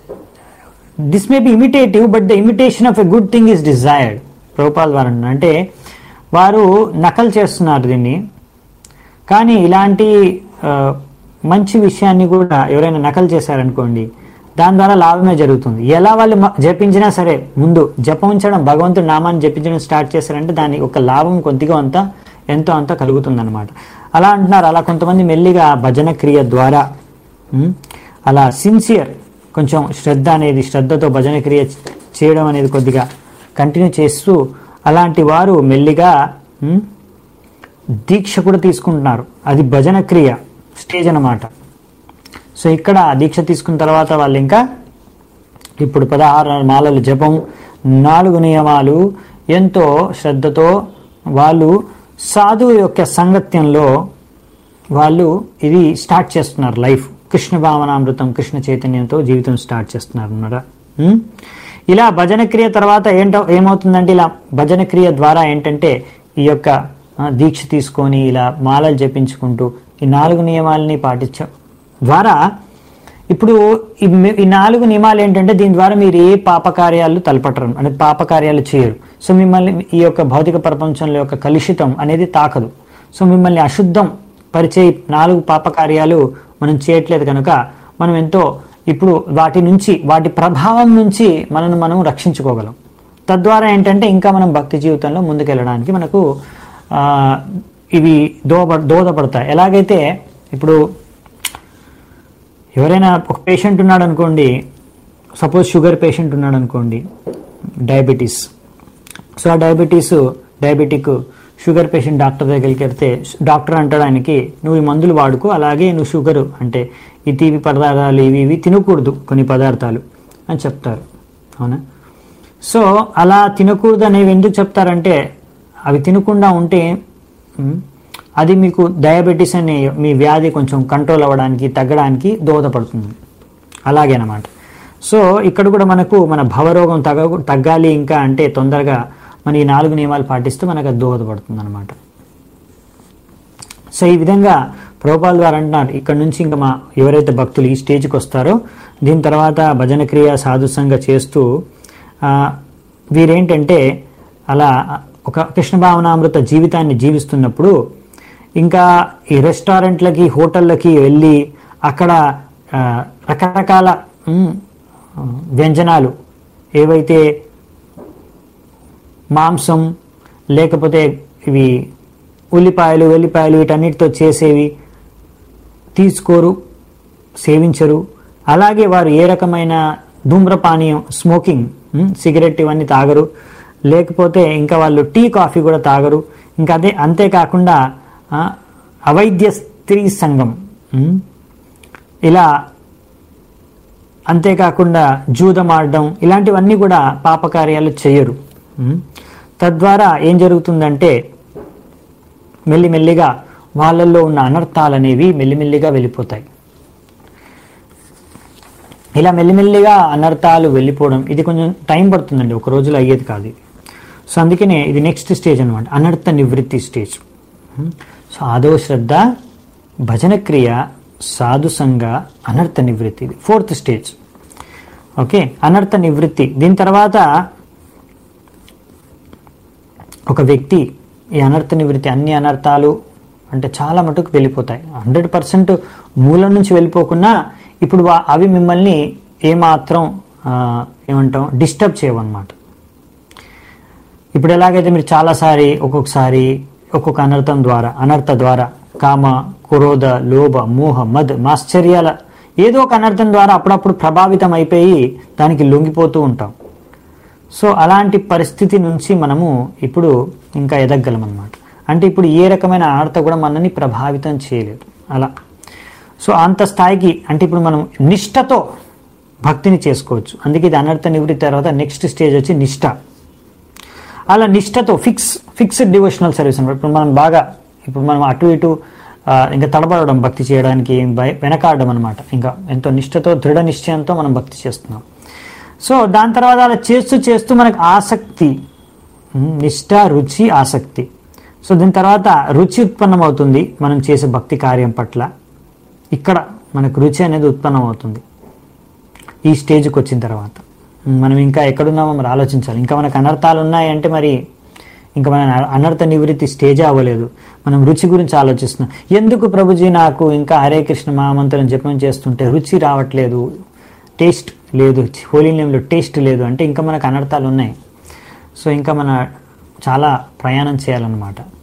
this may be imitative but the imitation of a good thing is desired Prabhupad వారు అంటున్నారు. అంటే వారు నకలు చేస్తున్నారు దీన్ని కానీ ఇలాంటి ఆ, మంచి విషయాన్ని కూడా ఎవరైనా నకలు చేశారనుకోండి దాని ద్వారా లాభమే జరుగుతుంది ఎలా వాళ్ళు మ- జపించినా సరే ముందు జపించడం భగవంతుడి నామాన్ని జపించడం స్టార్ట్ చేశారంటే దాని ఒక లాభం కొద్దిగా అంతా ఎంతో అంత కలుగుతుందన్నమాట అలా అంటున్నారు అలా కొంతమంది మెల్లిగా భజన క్రియ ద్వారా ఉమ్, అలా సిన్సియర్ కొంచెం శ్రద్ధ అనేది శ్రద్ధతో భజన క్రియ చేయడం అనేది కొద్దిగా కంటిన్యూ చేస్తూ అలాంటి వారు మెల్లిగా ఉమ్, దీక్ష కూడా తీసుకుంటున్నారు అది భజన క్రియ స్టేజ్ అన్నమాట సో ఇక్కడ దీక్ష తీసుకున్న తర్వాత వాళ్ళు ఇంకా ఇప్పుడు పదహారు మాలలు జపం నాలుగు నియమాలు ఎంతో శ్రద్ధతో వాళ్ళు సాధువు యొక్క సంగత్యంలో వాళ్ళు ఇది స్టార్ట్ చేస్తున్నారు లైఫ్ కృష్ణ భావనామృతం కృష్ణ చైతన్యంతో జీవితం స్టార్ట్ చేస్తున్నారు అన్నమాట ఉం? ఇలా భజన క్రియ తర్వాత ఏంటో ఏమవుతుందంటే ఇలా భజన క్రియ ద్వారా ఏంటంటే ఈ యొక్క ఆ, దీక్ష తీసుకొని ఇలా మాలలు జపించుకుంటూ ఈ నాలుగు నియమాలని పాటించ ద్వారా ఇప్పుడు ఈ మి- ఈ నాలుగు నియమాలు ఏంటంటే దీని ద్వారా మీరు ఏ పాపకార్యాలు తలపట్టరు అంటే పాపకార్యాలు చేయరు సో మిమ్మల్ని ఈ యొక్క భౌతిక ప్రపంచంలో యొక్క కలుషితం అనేది తాకదు సో మిమ్మల్ని అశుద్ధం పరిచే ఈ నాలుగు పాపకార్యాలు మనం చేయట్లేదు కనుక మనం ఎంతో ఇప్పుడు వాటి నుంచి వాటి ప్రభావం నుంచి మనను మనం రక్షించుకోగలం తద్వారా ఏంటంటే ఇంకా మనం భక్తి జీవితంలో ముందుకెళ్ళడానికి మనకు ఆ, ఇవి దోహ దోహదపడతాయి ఎలాగైతే ఇప్పుడు ఎవరైనా ఒక పేషెంట్ ఉన్నాడు అనుకోండి సపోజ్ షుగర్ పేషెంట్ ఉన్నాడు అనుకోండి డయాబెటీస్ సో ఆ diabetes diabetic sugar patient doctor దగ్గరికి వెళ్తే డాక్టర్ అంటాడు ఆయనకి నువ్వు ఈ మందులు వాడుకో అలాగే నువ్వు షుగర్ అంటే ఈ తీపి పదార్థాలు ఇవి ఇవి తినకూడదు కొన్ని పదార్థాలు అని చెప్తారు అవునా సో అలా తినకూడదు అనేవి ఎందుకు చెప్తారంటే అవి తినకుండా ఉంటే ఉమ్, అది మీకు డయాబెటీస్ అనే మీ వ్యాధి కొంచెం కంట్రోల్ అవ్వడానికి తగ్గడానికి దోహదపడుతుంది అలాగే అన్నమాట సో ఇక్కడ కూడా మనకు మన భవరోగం తగ్గ తగ్గాలి ఇంకా అంటే తొందరగా మన ఈ నాలుగు నియమాలు పాటిస్తూ మనకు అది దోహదపడుతుంది అనమాట సో ఈ విధంగా ప్రభుపాల్ గారు అంటున్నారు ఇక్కడ నుంచి ఇంకా మా ఎవరైతే భక్తులు ఈ స్టేజ్కి వస్తారో దీని తర్వాత భజన క్రియ సాధుసంగా చేస్తూ ఆ, వీరేంటంటే అలా ఒక కృష్ణ భావనామృత జీవితాన్ని జీవిస్తున్నప్పుడు ఇంకా ఈ రెస్టారెంట్లకి హోటళ్ళకి వెళ్ళి అక్కడ ఆ, రకరకాల ఉమ్, వ్యంజనాలు ఏవైతే మాంసం లేకపోతే ఇవి ఉల్లిపాయలు వెల్లిపాయలు వీటన్నిటితో చేసేవి తీసుకోరు సేవించరు అలాగే వారు ఏ రకమైన ధూమ్రపానీయం స్మోకింగ్ ఉమ్, సిగరెట్ ఇవన్నీ తాగరు లేకపోతే ఇంకా వాళ్ళు టీ కాఫీ కూడా తాగరు ఇంకా అదే అంతేకాకుండా ఆ, అవైద్య స్త్రీ సంఘం ఉమ్, ఇలా అంతేకాకుండా జూదం ఆడడం ఇలాంటివన్నీ కూడా పాపకార్యాలు చేయరు ఉమ్. తద్వారా ఏం జరుగుతుందంటే మెల్లిమెల్లిగా వాళ్ళల్లో ఉన్న అనర్థాలు అనేవి మెల్లిమెల్లిగా వెళ్ళిపోతాయి ఇలా మెల్లిమెల్లిగా అనర్థాలు వెళ్ళిపోవడం ఇది కొంచెం టైం పడుతుందండి ఒక రోజులో అయ్యేది కాదు ఇది సో అందుకనే ఇది నెక్స్ట్ స్టేజ్ అనమాట అనర్థ నివృత్తి స్టేజ్ ఉమ్. సో ఆదో శ్రద్ధ భజన క్రియ సాధు సంఘ అనర్థ నివృత్తి ఇది ఫోర్త్ స్టేజ్ ఓకే అనర్థ నివృత్తి దీని తర్వాత ఒక వ్యక్తి ఈ అనర్థ నివృత్తి అన్ని అనర్థాలు అంటే చాలా మటుకు వెళ్ళిపోతాయి హండ్రెడ్ పర్సెంట్ మూలం నుంచి వెళ్ళిపోకున్నా ఇప్పుడు వా- అవి మిమ్మల్ని ఏమాత్రం ఆ, ఏమంటాం డిస్టర్బ్ చేయవన్నమాట ఇప్పుడు ఎలాగైతే మీరు చాలాసారి ఒక్కొక్కసారి ఒక్కొక్క అనర్థం ద్వారా అనర్థ ద్వారా కామ క్రోధ లోభ మోహ మద్ మాశ్చర్యాల ఏదో ఒక అనర్థం ద్వారా అప్పుడప్పుడు ప్రభావితం అయిపోయి దానికి లొంగిపోతూ ఉంటాం సో అలాంటి పరిస్థితి నుంచి మనము ఇప్పుడు ఇంకా ఎదగలం అనమాట అంటే ఇప్పుడు ఏ రకమైన ఆడత కూడా మనల్ని ప్రభావితం చేయలేదు అలా సో అంత స్థాయికి అంటే ఇప్పుడు మనం నిష్టతో భక్తిని చేసుకోవచ్చు అందుకే ఇది అనర్థ నివృత్తి తర్వాత నెక్స్ట్ స్టేజ్ వచ్చి నిష్ట అలా నిష్టతో ఫిక్స్ ఫిక్స్డ్ డివోషనల్ సర్వీస్ అనమాట ఇప్పుడు మనం బాగా ఇప్పుడు మనం అటు ఇటు ఆ, ఇంకా తడబడడం భక్తి చేయడానికి భయ- వెనకాడడం అనమాట ఇంకా ఎంతో నిష్టతో దృఢ నిశ్చయంతో మనం భక్తి చేస్తున్నాం సో దాని తర్వాత అలా చేస్తూ చేస్తూ మనకు ఆసక్తి ఉమ్, నిష్ట రుచి ఆసక్తి సో దీని తర్వాత రుచి ఉత్పన్నం అవుతుంది మనం చేసే భక్తి కార్యం పట్ల ఇక్కడ మనకు రుచి అనేది ఉత్పన్నం అవుతుంది ఈ స్టేజ్కి వచ్చిన తర్వాత ఉమ్, మనం ఇంకా ఎక్కడున్నామో మరి ఆలోచించాలి ఇంకా మనకు అనర్థాలు ఉన్నాయంటే మరి ఇంకా మన అనర్థ నివృత్తి స్టేజే అవ్వలేదు మనం రుచి గురించి ఆలోచిస్తున్నాం ఎందుకు ప్రభుజీ నాకు ఇంకా హరే కృష్ణ మహామంత్రం జపం చేస్తుంటే రుచి రావట్లేదు టేస్ట్ లేదు హోలీ నేమ్లో టేస్ట్ లేదు అంటే ఇంకా మనకు అనర్థాలు ఉన్నాయి సో ఇంకా మన చాలా ప్రయాణం చేయాలన్నమాట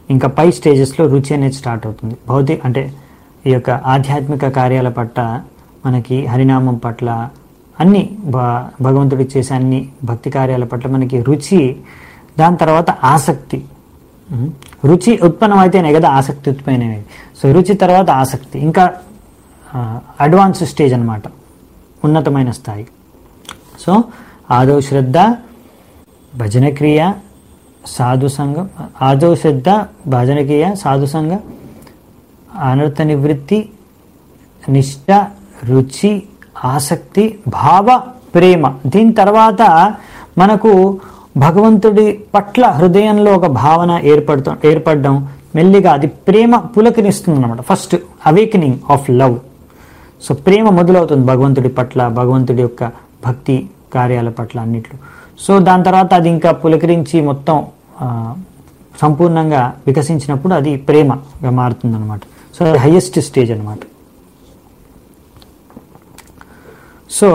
ఇంకా పై స్టేజెస్లో రుచి అనేది స్టార్ట్ అవుతుంది భౌతిక అంటే ఈ యొక్క ఆధ్యాత్మిక కార్యాల పట్ల మనకి హరినామం పట్ల అన్ని భ- భగవంతుడు చేసే అన్ని భక్తి కార్యాల పట్ల మనకి రుచి దాని తర్వాత ఆసక్తి ఉమ్. రుచి ఉత్పన్నం అయితేనే కదా ఆసక్తి ఉత్పన్నమేది సో రుచి తర్వాత ఆసక్తి ఇంకా అడ్వాన్స్ స్టేజ్ అన్నమాట ఉన్నతమైన స్థాయి సో ఆదౌ శ్రద్ధ భజన క్రియ సాధు సంఘం ఆదౌ శ్రద్ధ భజన క్రియ సాధు సంఘ అనర్థ నివృత్తి నిష్ట రుచి ఆసక్తి భావ ప్రేమ దీని తర్వాత మనకు భగవంతుడి పట్ల హృదయంలో ఒక భావన ఏర్పడతాం ఏర్పడడం మెల్లిగా అది ప్రేమ పులకనిస్తుంది అనమాట first awakening of love so ప్రేమ మొదలవుతుంది భగవంతుడి పట్ల భగవంతుడి యొక్క భక్తి కార్యాల పట్ల అన్నిట్లో సో దాని తర్వాత అది ఇంకా పులకరించి మొత్తం ఆ, సంపూర్ణంగా వికసించినప్పుడు అది ప్రేమగా మారుతుంది అనమాట సో అది హయ్యెస్ట్ స్టేజ్ అనమాట సో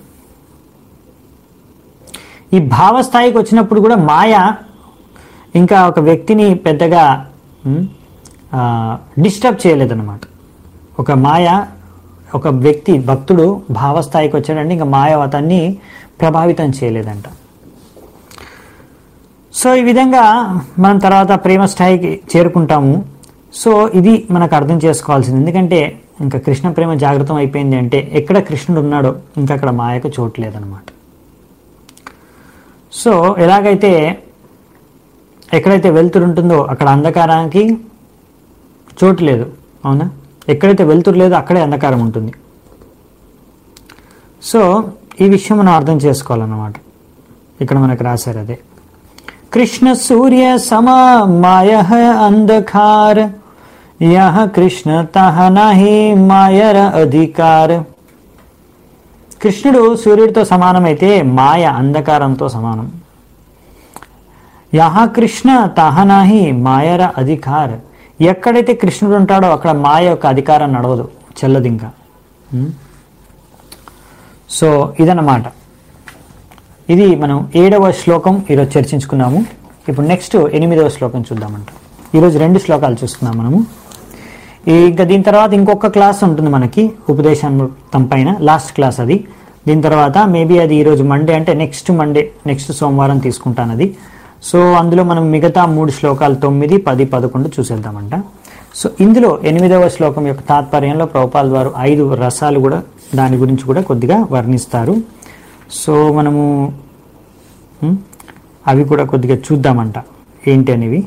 ఈ భావస్థాయికి వచ్చినప్పుడు కూడా మాయ ఇంకా ఒక వ్యక్తిని పెద్దగా డిస్టర్బ్ చేయలేదన్నమాట ఒక మాయ ఒక వ్యక్తి భక్తుడు భావస్థాయికి వచ్చాడంటే ఇంకా మాయ అతన్ని ప్రభావితం చేయలేదంట సో ఈ విధంగా మనం తర్వాత ప్రేమ స్థాయికి చేరుకుంటాము సో ఇది మనకు అర్థం చేసుకోవాల్సింది ఎందుకంటే ఇంకా కృష్ణ ప్రేమ జాగృతం అయిపోయింది అంటే ఎక్కడ కృష్ణుడు ఉన్నాడో ఇంకా అక్కడ మాయకు చోటు లేదనమాట సో ఎలాగైతే ఎక్కడైతే వెలుతురు ఉంటుందో అక్కడ అంధకారానికి చోటు లేదు అవునా ఎక్కడైతే వెలుతురు లేదో అక్కడే అంధకారం ఉంటుంది సో ఈ విషయం మనం అర్థం చేసుకోవాలన్నమాట ఇక్కడ మనకు రాశారు అదే కృష్ణ సూర్య సమా మాయ అంధకార యహ కృష్ణ తహ నహి మాయర అధికార్ కృష్ణుడు సూర్యుడితో సమానమైతే మాయ అంధకారంతో సమానం యహ కృష్ణ తహనాహి మాయర అధికార్ ఎక్కడైతే కృష్ణుడు ఉంటాడో అక్కడ మాయ యొక్క అధికారం నడవదు చెల్లదు ఇంకా ఉం? సో ఇదన్నమాట ఇది మనం ఏడవ శ్లోకం ఈరోజు చర్చించుకున్నాము ఇప్పుడు నెక్స్ట్ ఎనిమిదవ శ్లోకం చూద్దామంట ఈరోజు రెండు శ్లోకాలు చూస్తున్నాం మనము ఈ ఇంకా దీని తర్వాత ఇంకొక క్లాస్ ఉంటుంది మనకి ఉపదేశామృతం పైన లాస్ట్ క్లాస్ అది దీని తర్వాత మేబీ అది ఈరోజు మండే అంటే నెక్స్ట్ మండే నెక్స్ట్ సోమవారం తీసుకుంటాను అది సో అందులో మనం మిగతా మూడు శ్లోకాలు తొమ్మిది పది పదకొండు చూసేద్దామంట సో ఇందులో ఎనిమిదవ శ్లోకం యొక్క తాత్పర్యంలో ప్రభుపాల్ వారు ఐదు రసాలు కూడా దాని గురించి కూడా కొద్దిగా వర్ణిస్తారు సో మనము ఉం, అవి కూడా కొద్దిగా చూద్దామంట ఏంటి అనేవి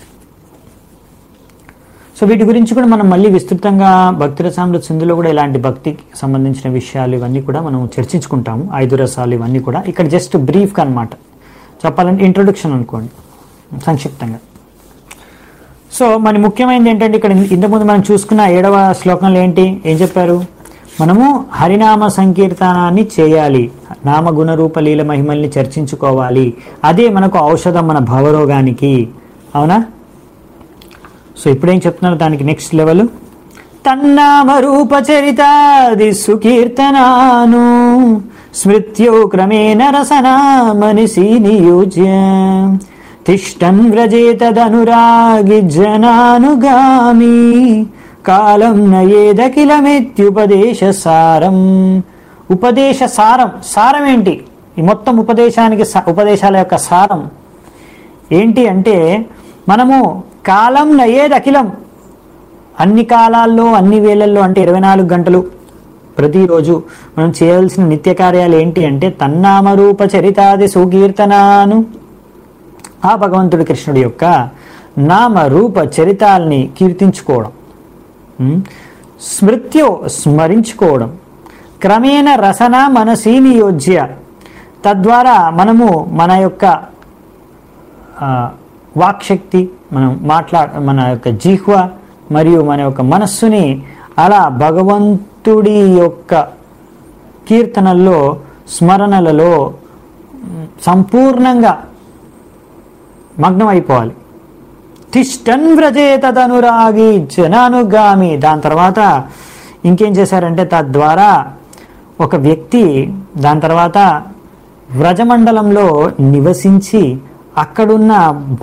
సో వీటి గురించి కూడా మనం మళ్ళీ విస్తృతంగా భక్తి రసామృత సింధులో కూడా ఇలాంటి భక్తికి సంబంధించిన విషయాలు ఇవన్నీ కూడా మనం చర్చించుకుంటాము ఐదు రసాలు ఇవన్నీ కూడా ఇక్కడ జస్ట్ బ్రీఫ్గా అనమాట చెప్పాలంటే ఇంట్రొడక్షన్ అనుకోండి సంక్షిప్తంగా సో మన ముఖ్యమైనది ఏంటంటే ఇక్కడ ఇంతకుముందు మనం చూసుకున్న ఏడవ శ్లోకంలో ఏంటి ఏం చెప్పారు మనము హరినామ సంకీర్తనాన్ని చేయాలి నామ గుణరూప లీల మహిమల్ని చర్చించుకోవాలి అదే మనకు ఔషధం మన భవరోగానికి అవునా సో ఇప్పుడేం చెప్తున్నారు దానికి నెక్స్ట్ లెవెల్ తన్నామ రూప చరితాది సుకీర్తనాను స్మృత్యో క్రమేణ రసనా మనసి నియోజ్య తిష్టన్ వ్రజేతదనురాగి జనానుగామి కాలం నయేదఖిలమెత్యుపదేశ సారం ఉపదేశ సారం సారం ఏంటి ఈ మొత్తం ఉపదేశానికి స- ఉపదేశాల యొక్క సారం ఏంటి అంటే మనము కాలం నయేది అఖిలం అన్ని కాలాల్లో అన్ని వేళల్లో అంటే ఇరవై నాలుగు గంటలు ప్రతిరోజు మనం చేయవలసిన నిత్య కార్యాలు ఏంటి అంటే తన్నామరూప చరితాది సుకీర్తనాను ఆ భగవంతుడి కృష్ణుడి యొక్క నామ రూప చరితాల్ని కీర్తించుకోవడం ఉమ్, స్మృత్యో స్మరించుకోవడం క్రమేణ రసన మనసి నియోజ్య తద్వారా మనము మన యొక్క ఆ, వాక్శక్తి మనం మాట్లా మన యొక్క జిహ్వ మరియు మన యొక్క మనస్సుని అలా భగవంతుడి యొక్క కీర్తనల్లో స్మరణలలో మ్, సంపూర్ణంగా మగ్నం అయిపోవాలి తిష్టన్ వ్రజేతదనురాగి జనానుగామి దాని తర్వాత ఇంకేం చేశారంటే తద్వారా ఒక వ్యక్తి దాని తర్వాత వ్రజమండలంలో నివసించి అక్కడున్న భక్తుల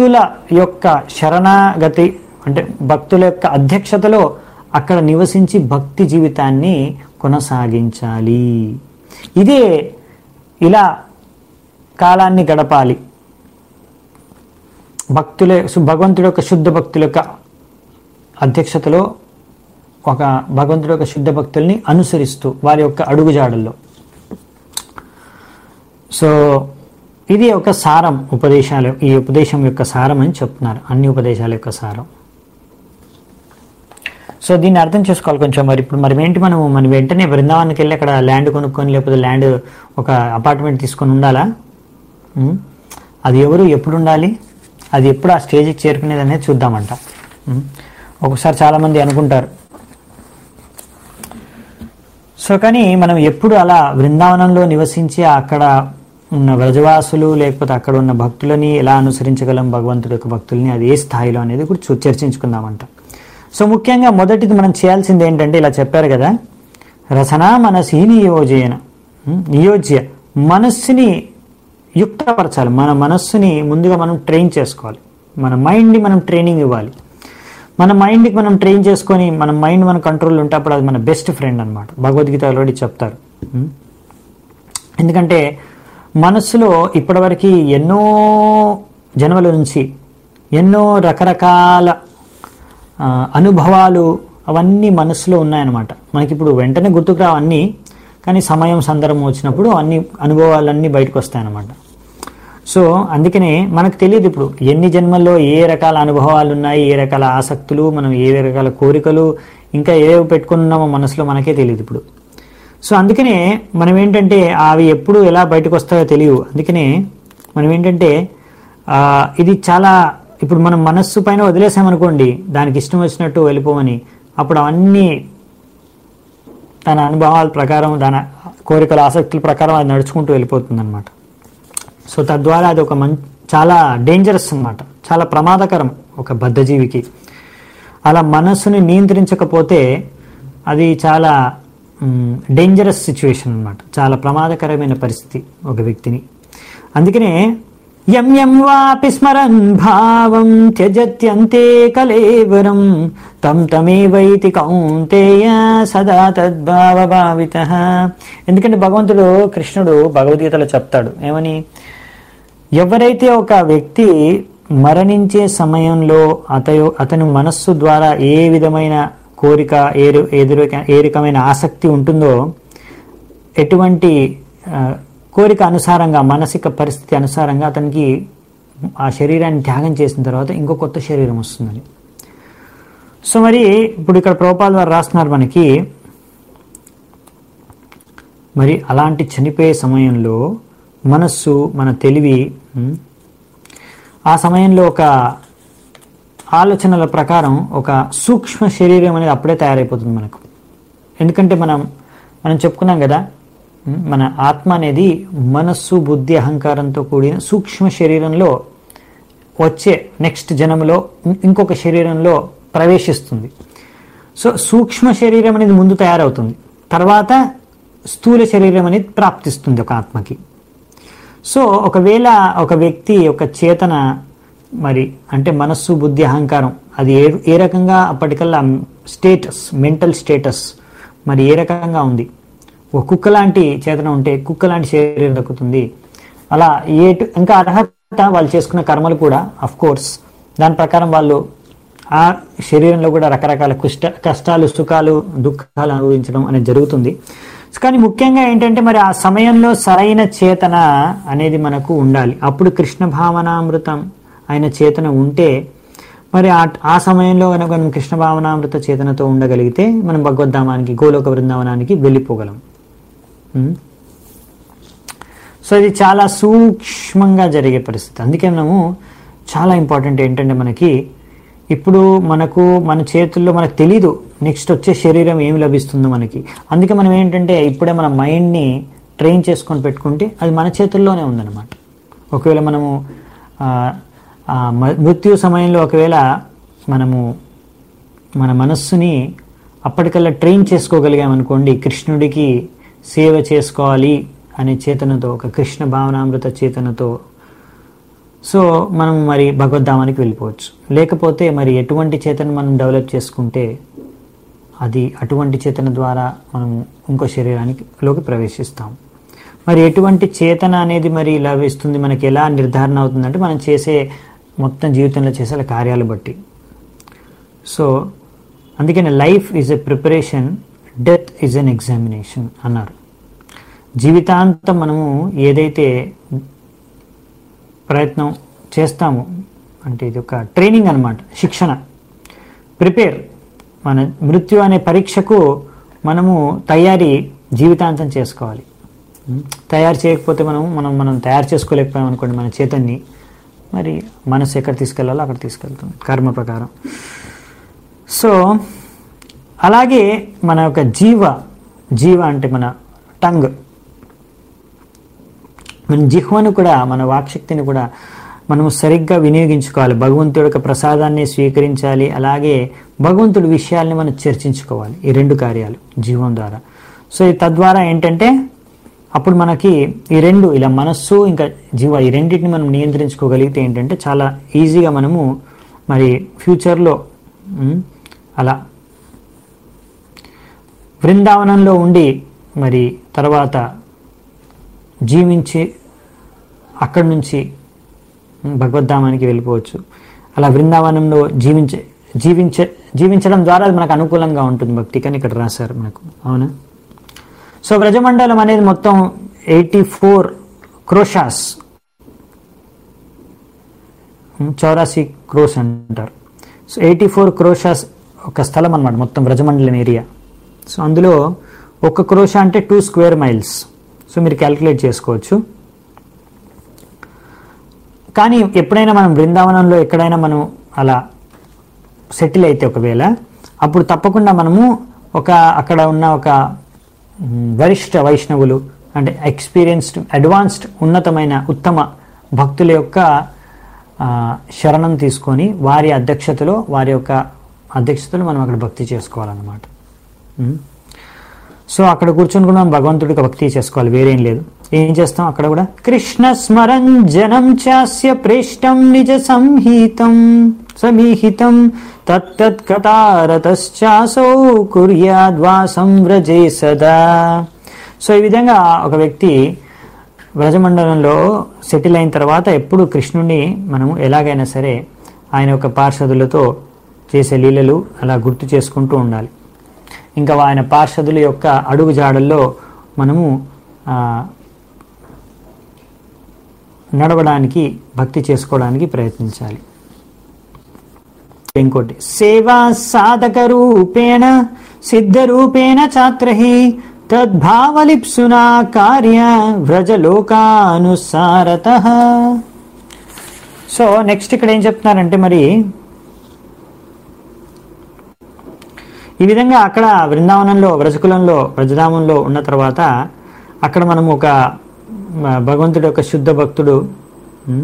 భక్తుల యొక్క శరణాగతి అంటే భక్తుల యొక్క అధ్యక్షతలో అక్కడ నివసించి భక్తి జీవితాన్ని కొనసాగించాలి ఇదే ఇలా కాలాన్ని గడపాలి భక్తుల భగవంతుడి యొక్క శుద్ధ భక్తుల యొక్క అధ్యక్షతలో ఒక భగవంతుడి యొక్క శుద్ధ భక్తుల్ని అనుసరిస్తూ వారి యొక్క అడుగుజాడల్లో సో ఇది ఒక సారం ఉపదేశాలు ఈ ఉపదేశం యొక్క సారం అని చెప్తున్నారు అన్ని ఉపదేశాల యొక్క సారం సో దీన్ని అర్థం చేసుకోవాలి కొంచెం మరి ఇప్పుడు మరి ఏంటి మనం మన వెంటనే బృందావనానికి వెళ్ళి అక్కడ ల్యాండ్ కొనుక్కొని లేకపోతే ల్యాండ్ ఒక అపార్ట్మెంట్ తీసుకొని ఉండాలా ఉం? అది ఎవరు ఎప్పుడు ఉండాలి అది ఎప్పుడు ఆ స్టేజ్కి చేరుకునేది అనేది చూద్దామంట ఉం? ఒకసారి చాలామంది అనుకుంటారు సో కానీ మనం ఎప్పుడు అలా బృందావనంలో నివసించి అక్కడ ఉన్న వ్రజవాసులు లేకపోతే అక్కడ ఉన్న భక్తులని ఎలా అనుసరించగలం భగవంతుడి యొక్క భక్తుల్ని అది ఏ స్థాయిలో అనేది కూడా చూ- చర్చించుకుందామంట సో ముఖ్యంగా మొదటిది మనం చేయాల్సింది ఏంటంటే ఇలా చెప్పారు కదా రచన మనసి నియోజయన ఉం? నియోజ్య మనస్సుని యుక్తపరచాలి మన మనస్సుని ముందుగా మనం ట్రైన్ చేసుకోవాలి మన మైండ్ని మనం ట్రైనింగ్ ఇవ్వాలి మన మైండ్కి మనం ట్రైన్ చేసుకొని మన మైండ్ మన కంట్రోల్ ఉంటే అప్పుడు అది మన బెస్ట్ ఫ్రెండ్ అనమాట భగవద్గీత ఆల్రెడీ చెప్తారు ఉం? ఎందుకంటే మనస్సులో ఇప్పటివరకు ఎన్నో జన్మల నుంచి ఎన్నో రకరకాల ఆ, అనుభవాలు అవన్నీ మనసులో ఉన్నాయన్నమాట మనకి ఇప్పుడు వెంటనే గుర్తుకు రావు అన్నీ కానీ సమయం సందర్భం వచ్చినప్పుడు అన్ని అనుభవాలన్నీ బయటకు వస్తాయన్నమాట సో అందుకనే మనకు తెలియదు ఇప్పుడు ఎన్ని జన్మల్లో ఏ రకాల అనుభవాలు ఉన్నాయి ఏ రకాల ఆసక్తులు మనం ఏ రకాల కోరికలు ఇంకా ఏవేవి పెట్టుకున్నామో మనసులో మనకే తెలియదు ఇప్పుడు సో అందుకనే మనం ఏంటంటే అవి ఎప్పుడు ఎలా బయటకు వస్తాయో తెలియవు అందుకనే మనం ఏంటంటే ఆ, ఇది చాలా ఇప్పుడు మనం మనస్సు పైన వదిలేసామనుకోండి దానికి ఇష్టం వచ్చినట్టు వెళ్ళిపోమని అప్పుడు అవన్నీ తన అనుభవాల ప్రకారం దాని కోరికల ఆసక్తుల ప్రకారం అది నడుచుకుంటూ వెళ్ళిపోతుంది అనమాట సో తద్వారా అది ఒక మం చాలా డేంజరస్ అన్నమాట చాలా ప్రమాదకరం ఒక బద్ధజీవికి అలా మనస్సుని నియంత్రించకపోతే అది చాలా డేంజరస్ సిచ్యువేషన్ అన్నమాట చాలా ప్రమాదకరమైన పరిస్థితి ఒక వ్యక్తిని అందుకనే యం యం వాపి స్మరన్ భావం త్యజత్యంతే కలేవరం తం తమేవైతి కౌంతేయ సదా తద్భావ భావిత ఎందుకంటే భగవంతుడు కృష్ణుడు భగవద్గీతలో చెప్తాడు ఏమని ఎవరైతే ఒక వ్యక్తి మరణించే సమయంలో అతయు అతను మనస్సు ద్వారా ఏ విధమైన కోరిక ఏ రు- ఎదురు ఏ రకమైన ఆసక్తి ఉంటుందో ఎటువంటి ఆ, కోరిక అనుసారంగా మానసిక పరిస్థితి అనుసారంగా అతనికి ఆ శరీరాన్ని త్యాగం చేసిన తర్వాత ఇంకో కొత్త శరీరం వస్తుందని సో మరి ఇప్పుడు ఇక్కడ ప్రోపాల్ వారు రాస్తున్నారు మనకి మరి అలాంటి చనిపోయే సమయంలో మనస్సు మన తెలివి ఉమ్, ఆ సమయంలో ఒక ఆలోచనల ప్రకారం ఒక సూక్ష్మ శరీరం అనేది అప్పుడే తయారైపోతుంది మనకు ఎందుకంటే మనం మనం చెప్పుకున్నాం కదా ఉమ్, మన ఆత్మ అనేది మనస్సు బుద్ధి అహంకారంతో కూడిన సూక్ష్మ శరీరంలో వచ్చే నెక్స్ట్ జన్మలో ఇం- ఇంకొక శరీరంలో ప్రవేశిస్తుంది సో సూక్ష్మ శరీరం అనేది ముందు తయారవుతుంది తర్వాత స్థూల శరీరం అనేది ప్రాప్తిస్తుంది ఒక ఆత్మకి సో ఒకవేళ ఒక వ్యక్తి ఒక చేతన మరి అంటే మనస్సు బుద్ధి అహంకారం అది ఏ ఏ రకంగా అప్పటికల్లా స్టేటస్ మెంటల్ స్టేటస్ మరి ఏ రకంగా ఉంది ఒక కుక్క లాంటి చేతన ఉంటే కుక్క లాంటి శరీరం దక్కుతుంది అలా ఏ ఇంకా అర్హత వాళ్ళు చేసుకున్న కర్మలు కూడా అఫ్ కోర్స్ దాని ప్రకారం వాళ్ళు ఆ శరీరంలో కూడా రకరకాల కుష్ట కష్టాలు సుఖాలు దుఃఖాలు అనుభవించడం అనేది జరుగుతుంది కానీ ముఖ్యంగా ఏంటంటే మరి ఆ సమయంలో సరైన చేతన అనేది మనకు ఉండాలి అప్పుడు కృష్ణ భావనామృతం ఆయన చేతన ఉంటే మరి ఆ ఆ సమయంలో కనుక మనం కృష్ణ భావనామృత చేతనతో ఉండగలిగితే మనం భగవద్ధామానికి గోలోక బృందావనానికి వెళ్ళిపోగలం ఉం? సో ఇది చాలా సూక్ష్మంగా జరిగే పరిస్థితి అందుకే మనము చాలా ఇంపార్టెంట్ ఏంటంటే మనకి ఇప్పుడు మనకు మన చేతుల్లో మనకు తెలీదు నెక్స్ట్ వచ్చే శరీరం ఏమి లభిస్తుందో మనకి అందుకే మనం ఏంటంటే ఇప్పుడే మన మైండ్ని ట్రైన్ చేసుకొని పెట్టుకుంటే అది మన చేతుల్లోనే ఉందన్నమాట ఒకవేళ మనము ఆ, ఆ మ- మృత్యు సమయంలో ఒకవేళ మనము మన మనస్సుని అప్పటికల్లా ట్రైన్ చేసుకోగలిగామనుకోండి కృష్ణుడికి సేవ చేసుకోవాలి అనే చేతనతో ఒక కృష్ణ భావనామృత చేతనతో సో మనం మరి భగవద్ధామానికి వెళ్ళిపోవచ్చు లేకపోతే మరి ఎటువంటి చేతన మనం డెవలప్ చేసుకుంటే అది అటువంటి చేతన ద్వారా మనం ఇంకో శరీరానికి లోకి ప్రవేశిస్తాం మరి ఎటువంటి చేతన అనేది మరి లభిస్తుంది మనకి ఎలా నిర్ధారణ అవుతుందంటే మనం చేసే మొత్తం జీవితంలో చేసే కార్యాలు బట్టి సో అందుకని life is a preparation death is an examination అన్నారు జీవితాంతం మనము ఏదైతే ప్రయత్నం చేస్తామో అంటే ఇది ఒక ట్రైనింగ్ అన్నమాట శిక్షణ ప్రిపేర్ మన మృత్యు అనే పరీక్షకు మనము తయారీ జీవితాంతం చేసుకోవాలి ఉం? తయారు చేయకపోతే మనం మనం మనం తయారు చేసుకోలేకపోయాం అనుకోండి మన చేతన్ని మరి మనసు ఎక్కడ తీసుకెళ్లాలో అక్కడ తీసుకెళ్తుంది కర్మ ప్రకారం సో అలాగే మన యొక్క జీవ జీవ అంటే మన టంగ్ మన జిహ్వను కూడా మన వాక్శక్తిని కూడా మనము సరిగ్గా వినియోగించుకోవాలి భగవంతుడి యొక్క ప్రసాదాన్ని స్వీకరించాలి అలాగే భగవంతుడి విషయాల్ని మనం చర్చించుకోవాలి ఈ రెండు కార్యాలు జీవం ద్వారా సో ఈ తద్వారా ఏంటంటే అప్పుడు మనకి ఈ రెండు ఇలా మనస్సు ఇంకా జీవ ఈ రెండింటిని మనం నియంత్రించుకోగలిగితే ఏంటంటే చాలా ఈజీగా మనము మరి ఫ్యూచర్లో ఉమ్, అలా బృందావనంలో ఉండి మరి తర్వాత జీవించి అక్కడి నుంచి భగవద్ధామానికి వెళ్ళిపోవచ్చు అలా బృందావనంలో జీవించే జీవించే జీవించడం ద్వారా అది మనకు అనుకూలంగా ఉంటుంది భక్తి కానీ ఇక్కడ రాశారు మనకు అవునా సో వ్రజమండలం అనేది మొత్తం ఎయిటీ ఫోర్ క్రోషాస్ చౌరాసి క్రోస్ అంటారు సో ఎయిటీ ఫోర్ క్రోషాస్ ఒక స్థలం అనమాట మొత్తం వ్రజమండలం ఏరియా సో అందులో ఒక క్రోష అంటే టూ స్క్వేర్ మైల్స్ సో మీరు క్యాలిక్యులేట్ చేసుకోవచ్చు కానీ ఎప్పుడైనా మనం బృందావనంలో ఎక్కడైనా మనం అలా సెటిల్ అయితే ఒకవేళ అప్పుడు తప్పకుండా మనము ఒక అక్కడ ఉన్న ఒక మ్, వరిష్ఠ వైష్ణవులు అంటే ఎక్స్పీరియన్స్డ్ అడ్వాన్స్డ్ ఉన్నతమైన ఉత్తమ భక్తుల యొక్క ఆ, శరణం తీసుకొని వారి అధ్యక్షతలో వారి యొక్క అధ్యక్షతలో మనం అక్కడ భక్తి చేసుకోవాలన్నమాట మ్. సో అక్కడ కూర్చొని కూడా మనం భగవంతుడికి భక్తి చేసుకోవాలి వేరేం లేదు ఏం చేస్తాం అక్కడ కూడా కృష్ణ స్మరం జనం చాస్య ప్రేష్టం నిజ సంహితం సమీహితం తత్తత్ కథారతశ్చాసౌ కుర్యాద్వాసం వ్రజే సదా సో ఈ విధంగా ఒక వ్యక్తి వ్రజమండలంలో సెటిల్ అయిన తర్వాత ఎప్పుడు కృష్ణుడిని మనము ఎలాగైనా సరే ఆయన యొక్క పార్షదులతో చేసే లీలలు అలా గుర్తు చేసుకుంటూ ఉండాలి ఇంకా ఆయన పార్షదుల యొక్క అడుగు జాడల్లో మనము ఆ, నడవడానికి భక్తి చేసుకోవడానికి ప్రయత్నించాలి ఇంకోటి సేవా సాధక రూపేణ సిద్ధ రూపేణ చాత్రహి తద్భావలిప్సునా కార్య వ్రజలోకానుసారత సో నెక్స్ట్ ఇక్కడ ఏం చెప్తున్నారంటే మరి ఈ విధంగా అక్కడ బృందావనంలో వ్రజకులంలో వ్రజధామంలో ఉన్న తర్వాత అక్కడ మనం ఒక మ, భగవంతుడి యొక్క శుద్ధ భక్తుడు ఉమ్,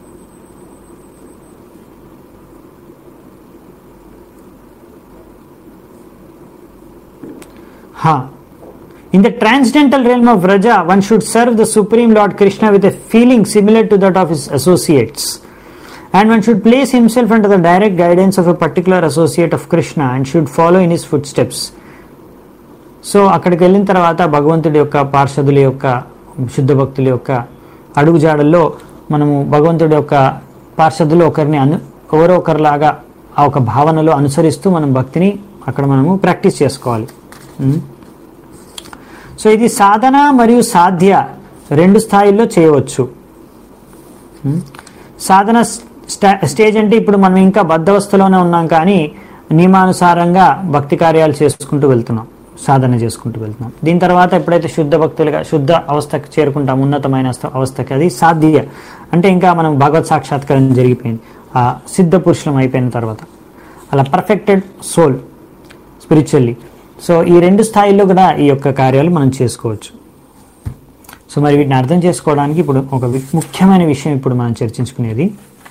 హా In the transcendental realm of Vraja, one should serve the Supreme Lord Krishna with a feeling similar to that of his associates. And one should place himself under the direct guidance of a particular associate of Krishna and should follow in his footsteps. So అక్కడికి వెళ్ళిన తర్వాత భగవంతుడి యొక్క పార్షదుల యొక్క శుద్ధ భక్తుల యొక్క అడుగుజాడల్లో మనము భగవంతుడి యొక్క పార్షదులు ఒకరిని అను ఎవరో ఒకరిలాగా ఆ ఒక భావనలో అనుసరిస్తూ మనం భక్తిని అక్కడ మనము ప్రాక్టీస్ చేసుకోవాలి ఉం? సో ఇది సాధన మరియు సాధ్య రెండు స్థాయిల్లో చేయవచ్చు ఉం? సాధన స్టా- స్టేజ్ అంటే ఇప్పుడు మనం ఇంకా బద్ధవస్థలోనే ఉన్నాం కానీ నియమానుసారంగా భక్తి కార్యాలు చేసుకుంటూ వెళ్తున్నాం సాధన చేసుకుంటూ వెళ్తున్నాం దీని తర్వాత ఎప్పుడైతే శుద్ధ భక్తులుగా శుద్ధ అవస్థకు చేరుకుంటాం ఉన్నతమైన అస్థ- అవస్థకి అది సాధ్య అంటే ఇంకా మనం భగవత్ సాక్షాత్కారం జరిగిపోయింది ఆ సిద్ధ పురుషులం అయిపోయిన తర్వాత అలా పర్ఫెక్టెడ్ సోల్ స్పిరిచువల్లీ సో ఈ రెండు స్థాయిల్లో కూడా ఈ యొక్క కార్యాలు మనం చేసుకోవచ్చు సో మరి వీటిని అర్థం చేసుకోవడానికి ఇప్పుడు ఒక వి- ముఖ్యమైన విషయం ఇప్పుడు మనం చర్చించుకునేది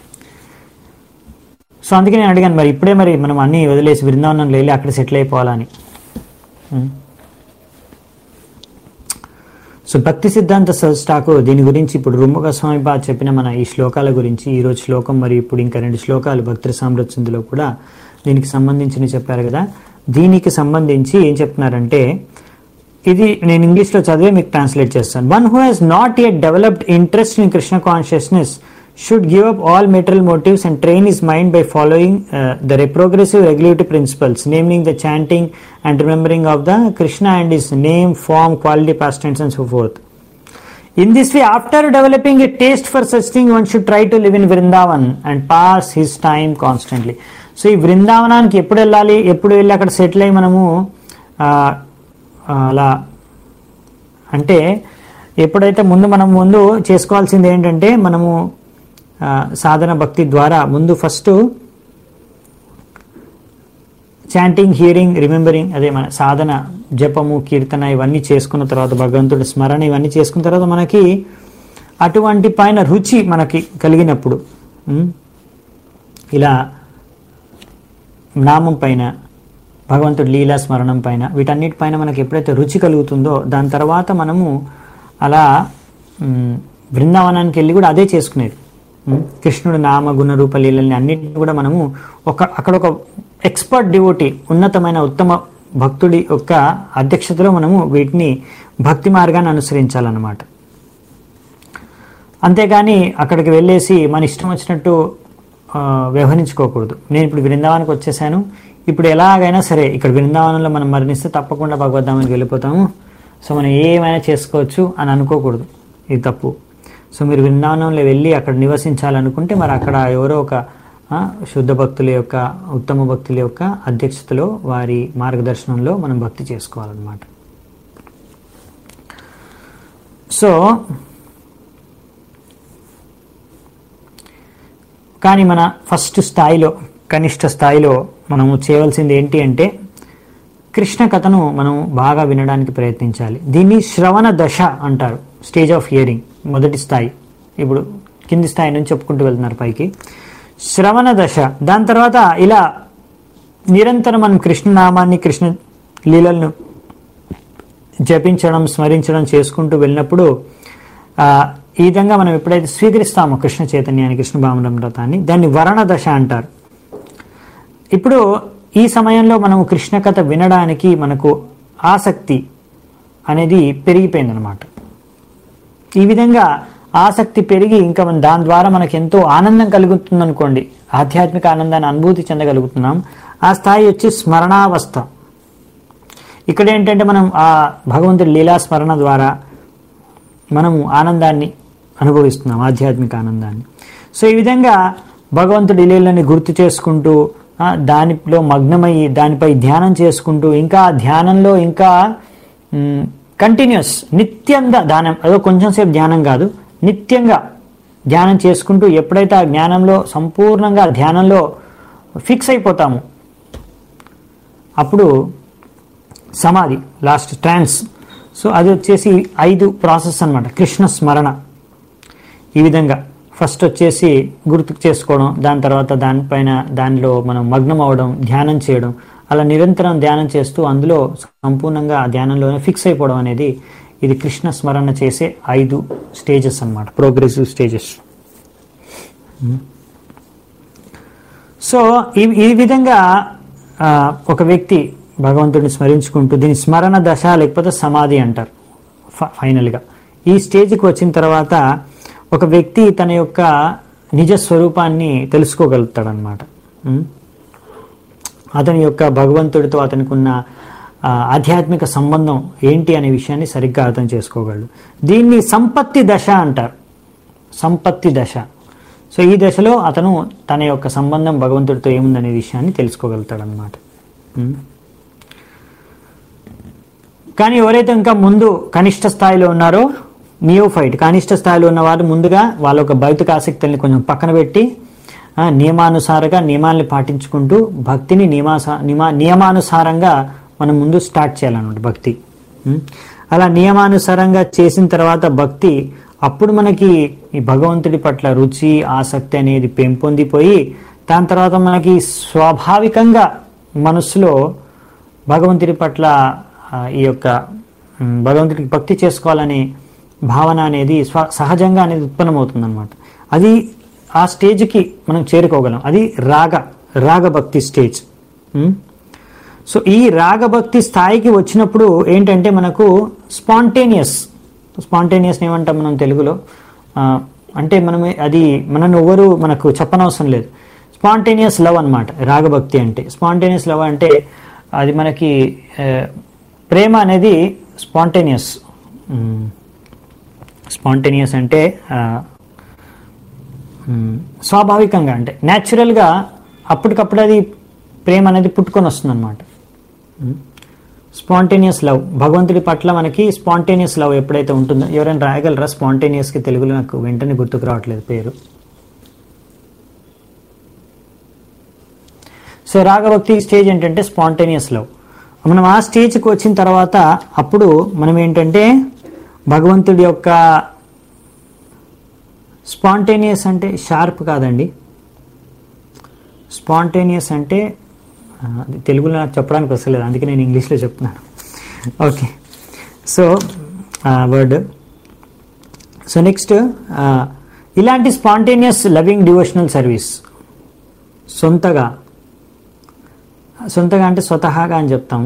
సో అందుకే నేను అడిగాను మరి ఇప్పుడే మరి మనం అన్ని వదిలేసి బృందావనంలో వెళ్ళి అక్కడ సెటిల్ అయిపోవాలని ఉం. సో భక్తి సిద్ధాంత స్టాకు దీని గురించి ఇప్పుడు రుమ్మక స్వామి బా చెప్పిన మన ఈ శ్లోకాల గురించి ఈ రోజు శ్లోకం మరియు ఇప్పుడు ఇంకా రెండు శ్లోకాలు భక్తి సామ్రాజ్యంలో కూడా దీనికి సంబంధించి చెప్పారు కదా దీనికి సంబంధించి ఏం చెప్తున్నారంటే ఇది నేను ఇంగ్లీష్లో చదివే మీకు ట్రాన్స్లేట్ చేస్తాను one who has not yet developed interest in Krishna consciousness should give up all material motives and train his mind by following the progressive regulatory principles naming the chanting and remembering of the Krishna and his name form quality pastimes and so forth in this way after developing a taste for such thing one should try to live in Vrindavan and pass his time constantly so ఈ బృందావనానికి ఎప్పుడు వెళ్ళాలి ఎప్పుడు వెళ్ళి అక్కడ settle అయ్యి మనము ఆ, అలా అంటే ఎప్పుడైతే ముందు మనం ముందు చేసుకోవాల్సింది ఏంటంటే మనము ఆ, సాధన భక్తి ద్వారా ముందు ఫస్ట్ చాంటింగ్ హియరింగ్ రిమెంబరింగ్ అదే మన సాధన జపము కీర్తన ఇవన్నీ చేసుకున్న తర్వాత భగవంతుడి స్మరణ ఇవన్నీ చేసుకున్న తర్వాత మనకి అటువంటి పైన రుచి మనకి కలిగినప్పుడు ఉమ్, ఇలా నామం పైన భగవంతుడి లీలా స్మరణం పైన వీటన్నిటిపైన మనకి ఎప్పుడైతే రుచి కలుగుతుందో దాని తర్వాత మనము అలా ఉమ్, బృందావనానికి వెళ్ళి కూడా అదే చేసుకునేది ఉమ్, కృష్ణుడు నామ గుణ రూప లీలల్ని అన్నింటిని కూడా మనము ఒక అక్కడ ఒక ఎక్స్పర్ట్ డివోటీ ఉన్నతమైన ఉత్తమ భక్తుడి యొక్క అధ్యక్షతలో మనము వీటిని భక్తి మార్గాన్ని అనుసరించాలన్నమాట అంతేగాని అక్కడికి వెళ్ళేసి మన ఇష్టం వచ్చినట్టు ఆ, వ్యవహరించుకోకూడదు నేను ఇప్పుడు బృందావనానికి వచ్చేసాను ఇప్పుడు ఎలాగైనా సరే ఇక్కడ బృందావనంలో మనం మరణిస్తే తప్పకుండా భగవద్ధామానికి వెళ్ళిపోతాము సో మనం ఏమైనా చేసుకోవచ్చు అని అనుకోకూడదు ఇది తప్పు సో మీరు బృందావనంలో వెళ్ళి అక్కడ నివసించాలనుకుంటే మరి అక్కడ ఎవరో ఒక ఆ, శుద్ధ భక్తుల యొక్క ఉత్తమ భక్తుల యొక్క అధ్యక్షతలో వారి మార్గదర్శనంలో మనం భక్తి చేసుకోవాలన్నమాట సో కానీ మన ఫస్ట్ స్థాయిలో కనిష్ట స్థాయిలో మనము చేయవలసింది ఏంటి అంటే కృష్ణ కథను మనం బాగా వినడానికి ప్రయత్నించాలి దీన్ని శ్రవణ దశ అంటారు స్టేజ్ ఆఫ్ హియరింగ్ మొదటి స్థాయి ఇప్పుడు కింది స్థాయి నుంచి చెప్పుకుంటూ వెళ్తున్నారు పైకి శ్రవణ దశ దాని తర్వాత ఇలా నిరంతరం మనం కృష్ణనామాన్ని కృష్ణ లీలలను జపించడం స్మరించడం చేసుకుంటూ వెళ్ళినప్పుడు ఆ, ఈ విధంగా మనం ఎప్పుడైతే స్వీకరిస్తామో కృష్ణ చైతన్యాన్ని కృష్ణ భామరమృతాన్ని దాన్ని వరణ దశ అంటారు ఇప్పుడు ఈ సమయంలో మనం కృష్ణ కథ వినడానికి మనకు ఆసక్తి అనేది పెరిగిపోయిందనమాట ఈ విధంగా ఆసక్తి పెరిగి ఇంకా మన దాని ద్వారా మనకు ఎంతో ఆనందం కలుగుతుంది అనుకోండి ఆధ్యాత్మిక ఆనందాన్ని అనుభూతి చెందగలుగుతున్నాం ఆ స్థాయి వచ్చి స్మరణావస్థ ఇక్కడ ఏంటంటే మనం ఆ భగవంతుడి లీలా స్మరణ ద్వారా మనము ఆనందాన్ని అనుభవిస్తున్నాం ఆధ్యాత్మిక ఆనందాన్ని సో ఈ విధంగా భగవంతుడి లీలని గుర్తు చేసుకుంటూ ఆ, దానిలో మగ్నమయ్యి దానిపై ధ్యానం చేసుకుంటూ ఇంకా ఆ ధ్యానంలో ఇంకా కంటిన్యూస్ నిత్యంగా ధ్యానం అదో కొంచెం సేపు ధ్యానం కాదు నిత్యంగా ధ్యానం చేసుకుంటూ ఎప్పుడైతే ఆ జ్ఞానంలో సంపూర్ణంగా ధ్యానంలో ఫిక్స్ అయిపోతాము అప్పుడు సమాధి లాస్ట్ ట్రాన్స్ సో అది వచ్చేసి ఐదు ప్రాసెస్ అన్నమాట కృష్ణ స్మరణ ఈ విధంగా ఫస్ట్ వచ్చేసి గుర్తు చేసుకోవడం దాని తర్వాత దానిపైన దానిలో మనం మగ్నం అవడం ధ్యానం చేయడం అలా నిరంతరం ధ్యానం చేస్తూ అందులో సంపూర్ణంగా ఆ ధ్యానంలోనే ఫిక్స్ అయిపోవడం అనేది ఇది కృష్ణ స్మరణ చేసే ఐదు స్టేజెస్ అన్నమాట ప్రోగ్రెసివ్ స్టేజెస్ సో ఈ ఈ విధంగా ఆ, ఒక వ్యక్తి భగవంతుడిని స్మరించుకుంటూ దీని స్మరణ దశ లేకపోతే సమాధి అంటారు ఫ- ఫైనల్గా ఈ స్టేజ్కి వచ్చిన తర్వాత ఒక వ్యక్తి తన యొక్క నిజ స్వరూపాన్ని తెలుసుకోగలుగుతాడనమాట ఉం? అతని యొక్క భగవంతుడితో అతనికి ఉన్న ఆ, ఆధ్యాత్మిక సంబంధం ఏంటి అనే విషయాన్ని సరిగ్గా అర్థం చేసుకోగలడు దీన్ని సంపత్తి దశ అంటారు సంపత్తి దశ సో ఈ దశలో అతను తన యొక్క సంబంధం భగవంతుడితో ఏముందనే విషయాన్ని తెలుసుకోగలుగుతాడు అనమాట కానీ ఎవరైతే ఇంకా ముందు కనిష్ట స్థాయిలో ఉన్నారో నియోఫైట్ కనిష్ట స్థాయిలో ఉన్న వారు ముందుగా వాళ్ళ యొక్క భౌతిక ఆసక్తుల్ని కొంచెం పక్కన పెట్టి ఆ, నియమానుసారంగా నియమాల్ని పాటించుకుంటూ భక్తిని నియమాస నియమా నియమానుసారంగా మనం ముందు స్టార్ట్ చేయాలన్నమాట భక్తి ఉం? అలా నియమానుసారంగా చేసిన తర్వాత భక్తి అప్పుడు మనకి ఈ భగవంతుడి పట్ల రుచి ఆసక్తి అనేది పెంపొందిపోయి దాని తర్వాత మనకి స్వాభావికంగా మనస్సులో భగవంతుడి పట్ల ఆ, ఈ యొక్క ఉమ్, భగవంతుడికి భక్తి చేసుకోవాలని భావన అనేది స్వ సహజంగా అనేది ఉత్పన్నమవుతుంది అనమాట అది ఆ స్టేజ్కి మనం చేరుకోగలం అది రాగ రాగభక్తి స్టేజ్ ఉమ్. సో ఈ రాగభక్తి స్థాయికి వచ్చినప్పుడు ఏంటంటే మనకు స్పాంటేనియస్ స్పాంటేనియస్ ఏమంటాం మనం తెలుగులో ఆ, అంటే మనం అది మనల్ని ఎవరు మనకు చెప్పనవసరం లేదు స్పాంటేనియస్ లవ్ అన్నమాట రాగభక్తి అంటే స్పాంటేనియస్ లవ్ అంటే అది మనకి ఆ, ప్రేమ అనేది స్పాంటేనియస్ స్పాంటేనియస్ అంటే ఆ, మ్, స్వాభావికంగా అంటే న్యాచురల్గా అప్పటికప్పుడు అది ప్రేమ అనేది పుట్టుకొని వస్తుంది అనమాట స్పాంటేనియస్ లవ్ భగవంతుడి పట్ల మనకి స్పాంటేనియస్ లవ్ ఎప్పుడైతే ఉంటుందో ఎవరైనా రాయగలరా స్పాంటేనియస్కి తెలుగులో నాకు వెంటనే గుర్తుకు రావట్లేదు పేరు సో రాగభక్తి స్టేజ్ ఏంటంటే స్పాంటేనియస్ లవ్ మనం ఆ స్టేజ్కి వచ్చిన తర్వాత అప్పుడు మనం ఏంటంటే భగవంతుడి యొక్క స్పాంటేనియస్ అంటే షార్ప్ కాదండి స్పాంటేనియస్ అంటే ఆ, అది తెలుగులో నాకు చెప్పడానికి వస్తలేదు అందుకే నేను ఇంగ్లీష్లో చెప్తున్నాను okay so word so next ఇలాంటి స్పాంటేనియస్ లవింగ్ డివోషనల్ సర్వీస్ సొంతగా సొంతగా అంటే స్వతహాగా అని చెప్తాము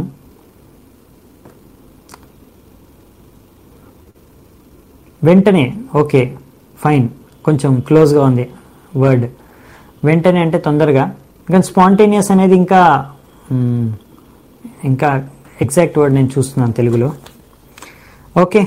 వెంటనే ఓకే ఫైన్ కొంచెం క్లోజ్గా ఉంది వర్డ్ వెంటనే అంటే తొందరగా కానీ స్పాంటేనియస్ అనేది ఇంకా మ్, ఇంకా ఎగ్జాక్ట్ వర్డ్ నేను చూస్తున్నాను తెలుగులో ఓకే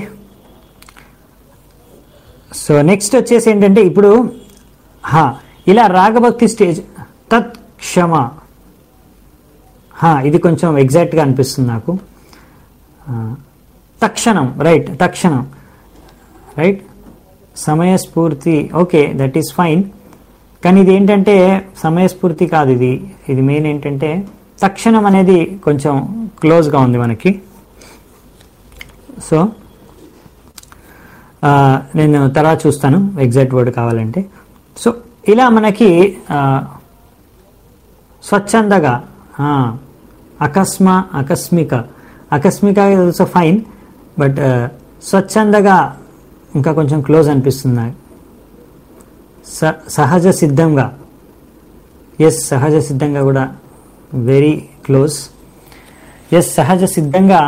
సో నెక్స్ట్ వచ్చేసి ఏంటంటే ఇప్పుడు హా, ఇలా రాగభక్తి స్టేజ్ తత్ క్షమ హా, ఇది కొంచెం ఎగ్జాక్ట్గా అనిపిస్తుంది నాకు ఆ, తక్షణం రైట్ తక్షణం రైట్ సమయస్ఫూర్తి ఓకే దట్ ఈస్ ఫైన్ కానీ ఇది ఏంటంటే సమయస్ఫూర్తి కాదు ఇది ఇది మెయిన్ ఏంటంటే తక్షణం అనేది కొంచెం క్లోజ్గా ఉంది మనకి సో ఆ, నేను తర్వాత చూస్తాను ఎగ్జాక్ట్ వర్డ్ కావాలంటే సో ఇలా మనకి ఆ, స్వచ్ఛందగా ఆ, అకస్మ ఆకస్మిక ఆకస్మిక ఆల్సో ఫైన్ బట్ స్వచ్ఛందగా ఇంకా కొంచెం క్లోజ్ అనిపిస్తుంది నాకు స సహజ సిద్ధంగా ఎస్ సహజ సిద్ధంగా కూడా వెరీ క్లోజ్ ఎస్ సహజ సిద్ధంగా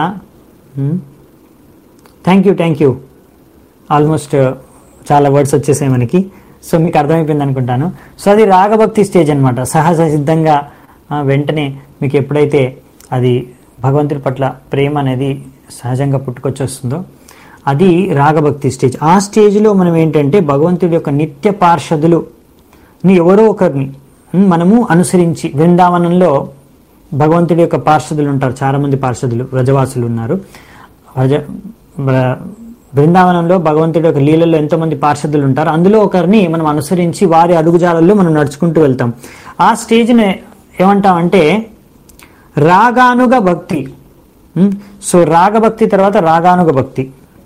thank you thank you almost చాలా వర్డ్స్ వచ్చేసాయి మనకి సో మీకు అర్థమైపోయింది అనుకుంటాను సో అది రాగభక్తి స్టేజ్ అనమాట సహజ సిద్ధంగా ఆ, వెంటనే మీకు ఎప్పుడైతే అది భగవంతుడి పట్ల ప్రేమ అనేది సహజంగా పుట్టుకొచ్చేస్తుందో అది రాగభక్తి స్టేజ్ ఆ స్టేజ్లో మనం ఏంటంటే భగవంతుడి యొక్క నిత్య పార్షదులు ని ఎవరో ఒకరిని ఉమ్, మనము అనుసరించి బృందావనంలో భగవంతుడి యొక్క పార్షదులు ఉంటారు చాలా మంది పార్షదులు వ్రజవాసులు ఉన్నారు వ్రజ వ్ర- బృందావనంలో భగవంతుడి యొక్క లీలల్లో ఎంతో మంది పార్షదులు ఉంటారు అందులో ఒకరిని మనం అనుసరించి వారి అడుగుజాడల్లో మనం నడుచుకుంటూ వెళ్తాం ఆ స్టేజ్ని ఏమంటామంటే రాగానుగ భక్తి ఉమ్, సో రాగభక్తి తర్వాత రాగానుగ భక్తి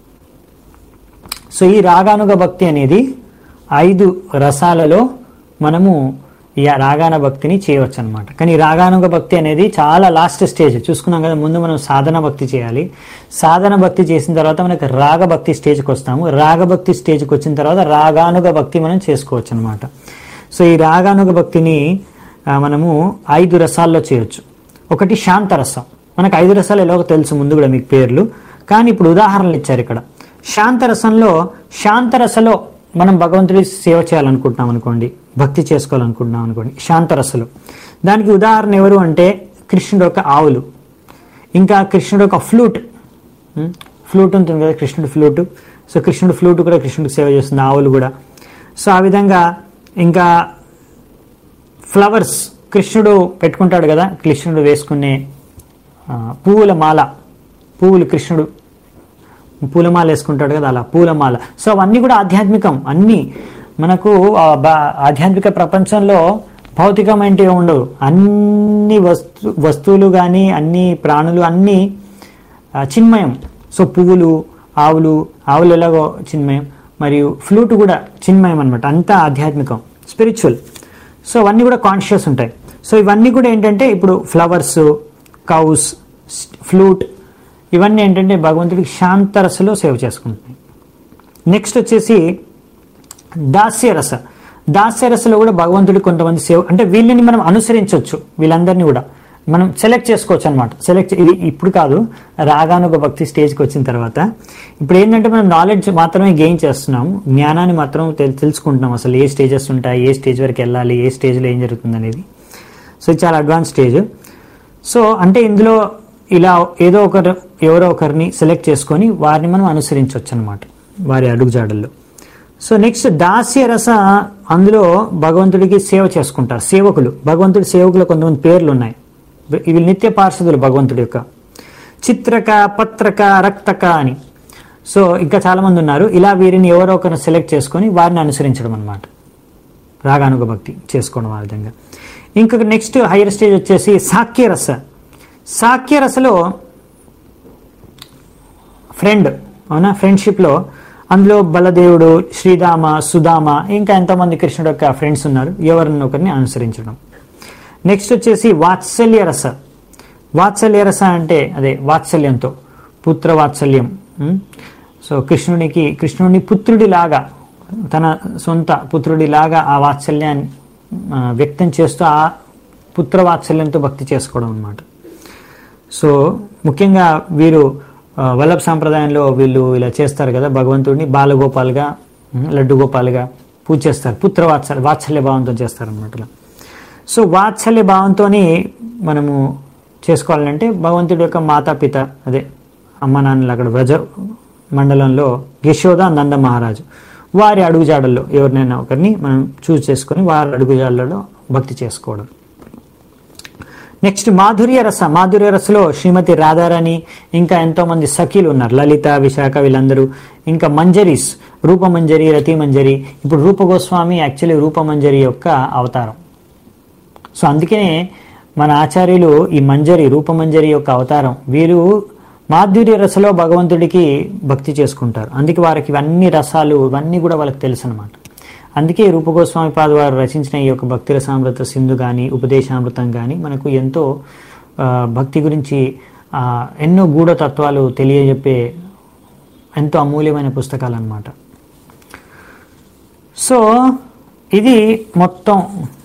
సో ఈ రాగానుగ భక్తి అనేది ఐదు రసాలలో మనము ఈ రాగాన భక్తిని చేయవచ్చు అనమాట కానీ ఈ రాగానుగ భక్తి అనేది చాలా లాస్ట్ స్టేజ్ చూసుకున్నాం కదా ముందు మనం సాధన భక్తి చేయాలి సాధన భక్తి చేసిన తర్వాత మనకి రాగభక్తి స్టేజ్కి వస్తాము రాగభక్తి స్టేజ్కి వచ్చిన తర్వాత రాగానుగ భక్తి మనం చేసుకోవచ్చు అనమాట సో ఈ రాగానుగ భక్తిని ఆ, మనము ఐదు రసాల్లో చేయొచ్చు ఒకటి శాంతరసం మనకు ఐదు రసాలు ఎలాగో తెలుసు ముందు కూడా మీకు పేర్లు కానీ ఇప్పుడు ఉదాహరణలు ఇచ్చారు ఇక్కడ శాంతరసంలో శాంతరసలో మనం భగవంతుడి సేవ చేయాలనుకుంటున్నాం అనుకోండి భక్తి చేసుకోవాలనుకుంటున్నాం అనుకోండి శాంతరసలు దానికి ఉదాహరణ ఎవరు అంటే కృష్ణుడు యొక్క ఆవులు ఇంకా కృష్ణుడు యొక్క ఫ్లూట్ ఉం? ఫ్లూట్ ఉంటుంది కదా కృష్ణుడు ఫ్లూట్ సో కృష్ణుడు ఫ్లూట్ కూడా కృష్ణుడికి సేవ చేస్తుంది ఆవులు కూడా సో ఆ విధంగా ఇంకా ఫ్లవర్స్ కృష్ణుడు పెట్టుకుంటాడు కదా కృష్ణుడు వేసుకునే ఆ, పువ్వుల మాల పువ్వులు కృష్ణుడు పూలమాల వేసుకుంటాడు కదా అలా పూలమాల సో అవన్నీ కూడా ఆధ్యాత్మికం అన్నీ మనకు ఆ బా- ఆధ్యాత్మిక ప్రపంచంలో భౌతికమైనవి ఉండవు అన్ని వస్తు వస్తువులు కానీ అన్ని ప్రాణులు అన్నీ ఆ, చిన్మయం సో పువ్వులు ఆవులు ఆవులు ఎలాగో చిన్మయం మరియు ఫ్లూట్ కూడా చిన్మయం అనమాట అంతా ఆధ్యాత్మికం స్పిరిచువల్ సో అవన్నీ కూడా కాన్షియస్ ఉంటాయి సో ఇవన్నీ కూడా ఏంటంటే ఇప్పుడు ఫ్లవర్స్ కౌస్ ఫ్లూట్ ఇవన్నీ ఏంటంటే భగవంతుడికి శాంతరసలో సేవ చేసుకుంటున్నాయి నెక్స్ట్ వచ్చేసి దాస్యరస దాస్యరసలో కూడా భగవంతుడి కొంతమంది సేవ అంటే వీళ్ళని మనం అనుసరించవచ్చు వీళ్ళందరినీ కూడా మనం సెలెక్ట్ చేసుకోవచ్చు అనమాట సెలెక్ట్ ఇది ఇప్పుడు కాదు రాగానుగ భక్తి స్టేజ్కి వచ్చిన తర్వాత ఇప్పుడు ఏంటంటే మనం నాలెడ్జ్ మాత్రమే గెయిన్ చేస్తున్నాం జ్ఞానాన్ని మాత్రం తెల్- తెలుసుకుంటున్నాం అసలు ఏ స్టేజెస్ ఉంటాయి ఏ స్టేజ్ వరకు వెళ్ళాలి ఏ స్టేజ్లో ఏం జరుగుతుంది అనేది సో ఇది చాలా అడ్వాన్స్ స్టేజ్ సో అంటే ఇందులో ఇలా ఏదో ఒకరు ఎవరో ఒకరిని సెలెక్ట్ చేసుకొని వారిని మనం అనుసరించవచ్చు అనమాట వారి అడుగుజాడల్లో సో నెక్స్ట్ దాస్య రస అందులో భగవంతుడికి సేవ చేసుకుంటారు సేవకులు భగవంతుడి సేవకులు కొంతమంది పేర్లు ఉన్నాయి ఇవి నిత్య పార్షదులు భగవంతుడి యొక్క చిత్రక పత్రక రక్తక అని సో ఇంకా చాలా మంది ఉన్నారు ఇలా వీరిని ఎవరో ఒకరిని సెలెక్ట్ చేసుకొని వారిని అనుసరించడం అనమాట రాగానుగ భక్తి చేసుకోవడం ఆ విధంగా ఇంకొక నెక్స్ట్ హైయర్ స్టేజ్ వచ్చేసి సాక్యరస సాక్యరసలో ఫ్రెండ్ అవునా ఫ్రెండ్షిప్లో అందులో బలదేవుడు శ్రీరామ సుధామ ఇంకా ఎంతోమంది కృష్ణుడు యొక్క ఫ్రెండ్స్ ఉన్నారు ఎవరిని ఒకరిని అనుసరించడం నెక్స్ట్ వచ్చేసి వాత్సల్య రస వాత్సల్య రస అంటే అదే వాత్సల్యంతో పుత్ర వాత్సల్యం ఉమ్. సో కృష్ణునికి కృష్ణుని పుత్రుడిలాగా తన సొంత పుత్రుడిలాగా ఆ వాత్సల్యాన్ని ఆ, వ్యక్తం చేస్తూ ఆ పుత్ర వాత్సల్యంతో భక్తి చేసుకోవడం అన్నమాట సో ముఖ్యంగా వీరు ఆ, వల్లభ సాంప్రదాయంలో వీళ్ళు ఇలా చేస్తారు కదా భగవంతుడిని బాలగోపాల్గా ఉమ్, లడ్డు గోపాల్గా పూజ చేస్తారు పుత్ర వాత్సల్య వాత్సల్య భావంతో చేస్తారు అనమాట సో వాత్సల్య భావంతో మనము చేసుకోవాలంటే భగవంతుడి యొక్క మాతాపిత అదే అమ్మ నాన్నలు అక్కడ వ్రజ మండలంలో యశోద నంద మహారాజు వారి అడుగుజాడల్లో ఎవరినైనా ఒకరిని మనం చూస్ చేసుకొని వారి అడుగుజాడలలో భక్తి చేసుకోవడం నెక్స్ట్ మాధుర్య రస మాధుర్య రసలో శ్రీమతి రాధారాణి ఇంకా ఎంతో మంది సఖీలు ఉన్నారు లలిత విశాఖ వీళ్ళందరూ ఇంకా మంజరీస్ రూపమంజరి రతిమంజరి ఇప్పుడు రూపగోస్వామి యాక్చువల్లీ రూపమంజరి యొక్క అవతారం సో అందుకనే మన ఆచార్యులు ఈ మంజరి రూపమంజరి యొక్క అవతారం వీరు మాధుర్య రసలో భగవంతుడికి భక్తి చేసుకుంటారు అందుకే వారికి ఇవన్నీ రసాలు ఇవన్నీ కూడా వాళ్ళకి తెలుసు అనమాట అందుకే రూపగోస్వామి పాద వారు రచించిన ఈ యొక్క భక్తి రసామృత సింధు కానీ ఉపదేశామృతం కానీ మనకు ఎంతో ఆ, భక్తి గురించి ఆ, ఎన్నో గూఢ తత్వాలు తెలియజెప్పే ఎంతో అమూల్యమైన పుస్తకాలు అన్నమాట సో ఇది మొత్తం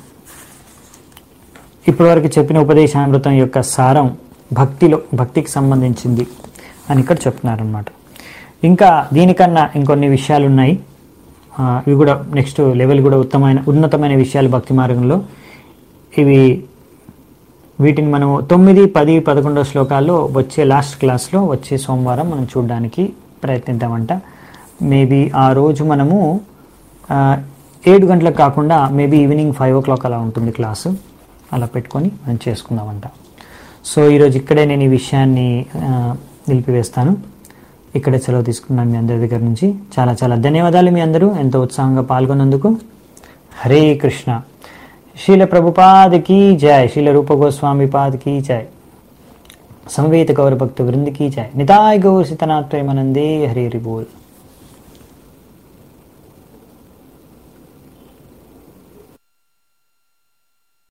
ఇప్పటివరకు చెప్పిన ఉపదేశామృతం యొక్క సారం భక్తిలో భక్తికి సంబంధించింది అని ఇక్కడ చెప్తున్నారనమాట ఇంకా దీనికన్నా ఇంకొన్ని విషయాలు ఉన్నాయి ఆ, ఇవి కూడా నెక్స్ట్ లెవెల్ కూడా ఉత్తమైన ఉన్నతమైన విషయాలు భక్తి మార్గంలో ఇవి వీటిని మనము తొమ్మిది పది పదకొండో శ్లోకాల్లో వచ్చే లాస్ట్ క్లాస్లో వచ్చే సోమవారం మనం చూడడానికి ప్రయత్నిద్దామంట మేబీ ఆ రోజు మనము ఆ, ఏడు గంటలకు కాకుండా maybe evening five o'clock అలా ఉంటుంది క్లాసు అలా పెట్టుకొని మనం చేసుకుందామంట సో ఈరోజు ఇక్కడే నేను ఈ విషయాన్ని ఆ, నిలిపివేస్తాను ఇక్కడే సెలవు తీసుకున్నాను మీ అందరి దగ్గర నుంచి చాలా చాలా ధన్యవాదాలు మీ అందరూ ఎంతో ఉత్సాహంగా పాల్గొన్నందుకు హరే కృష్ణ శీల ప్రభుపాద్ కీ జయ శీల రూప గోస్వామి పాద్ కీ జయ సమవేత గౌర భక్త వృంద్ కీ జయ నితాయ్ గౌర్ సితనాథ్ ప్రేమానందే హరి హరి బోల్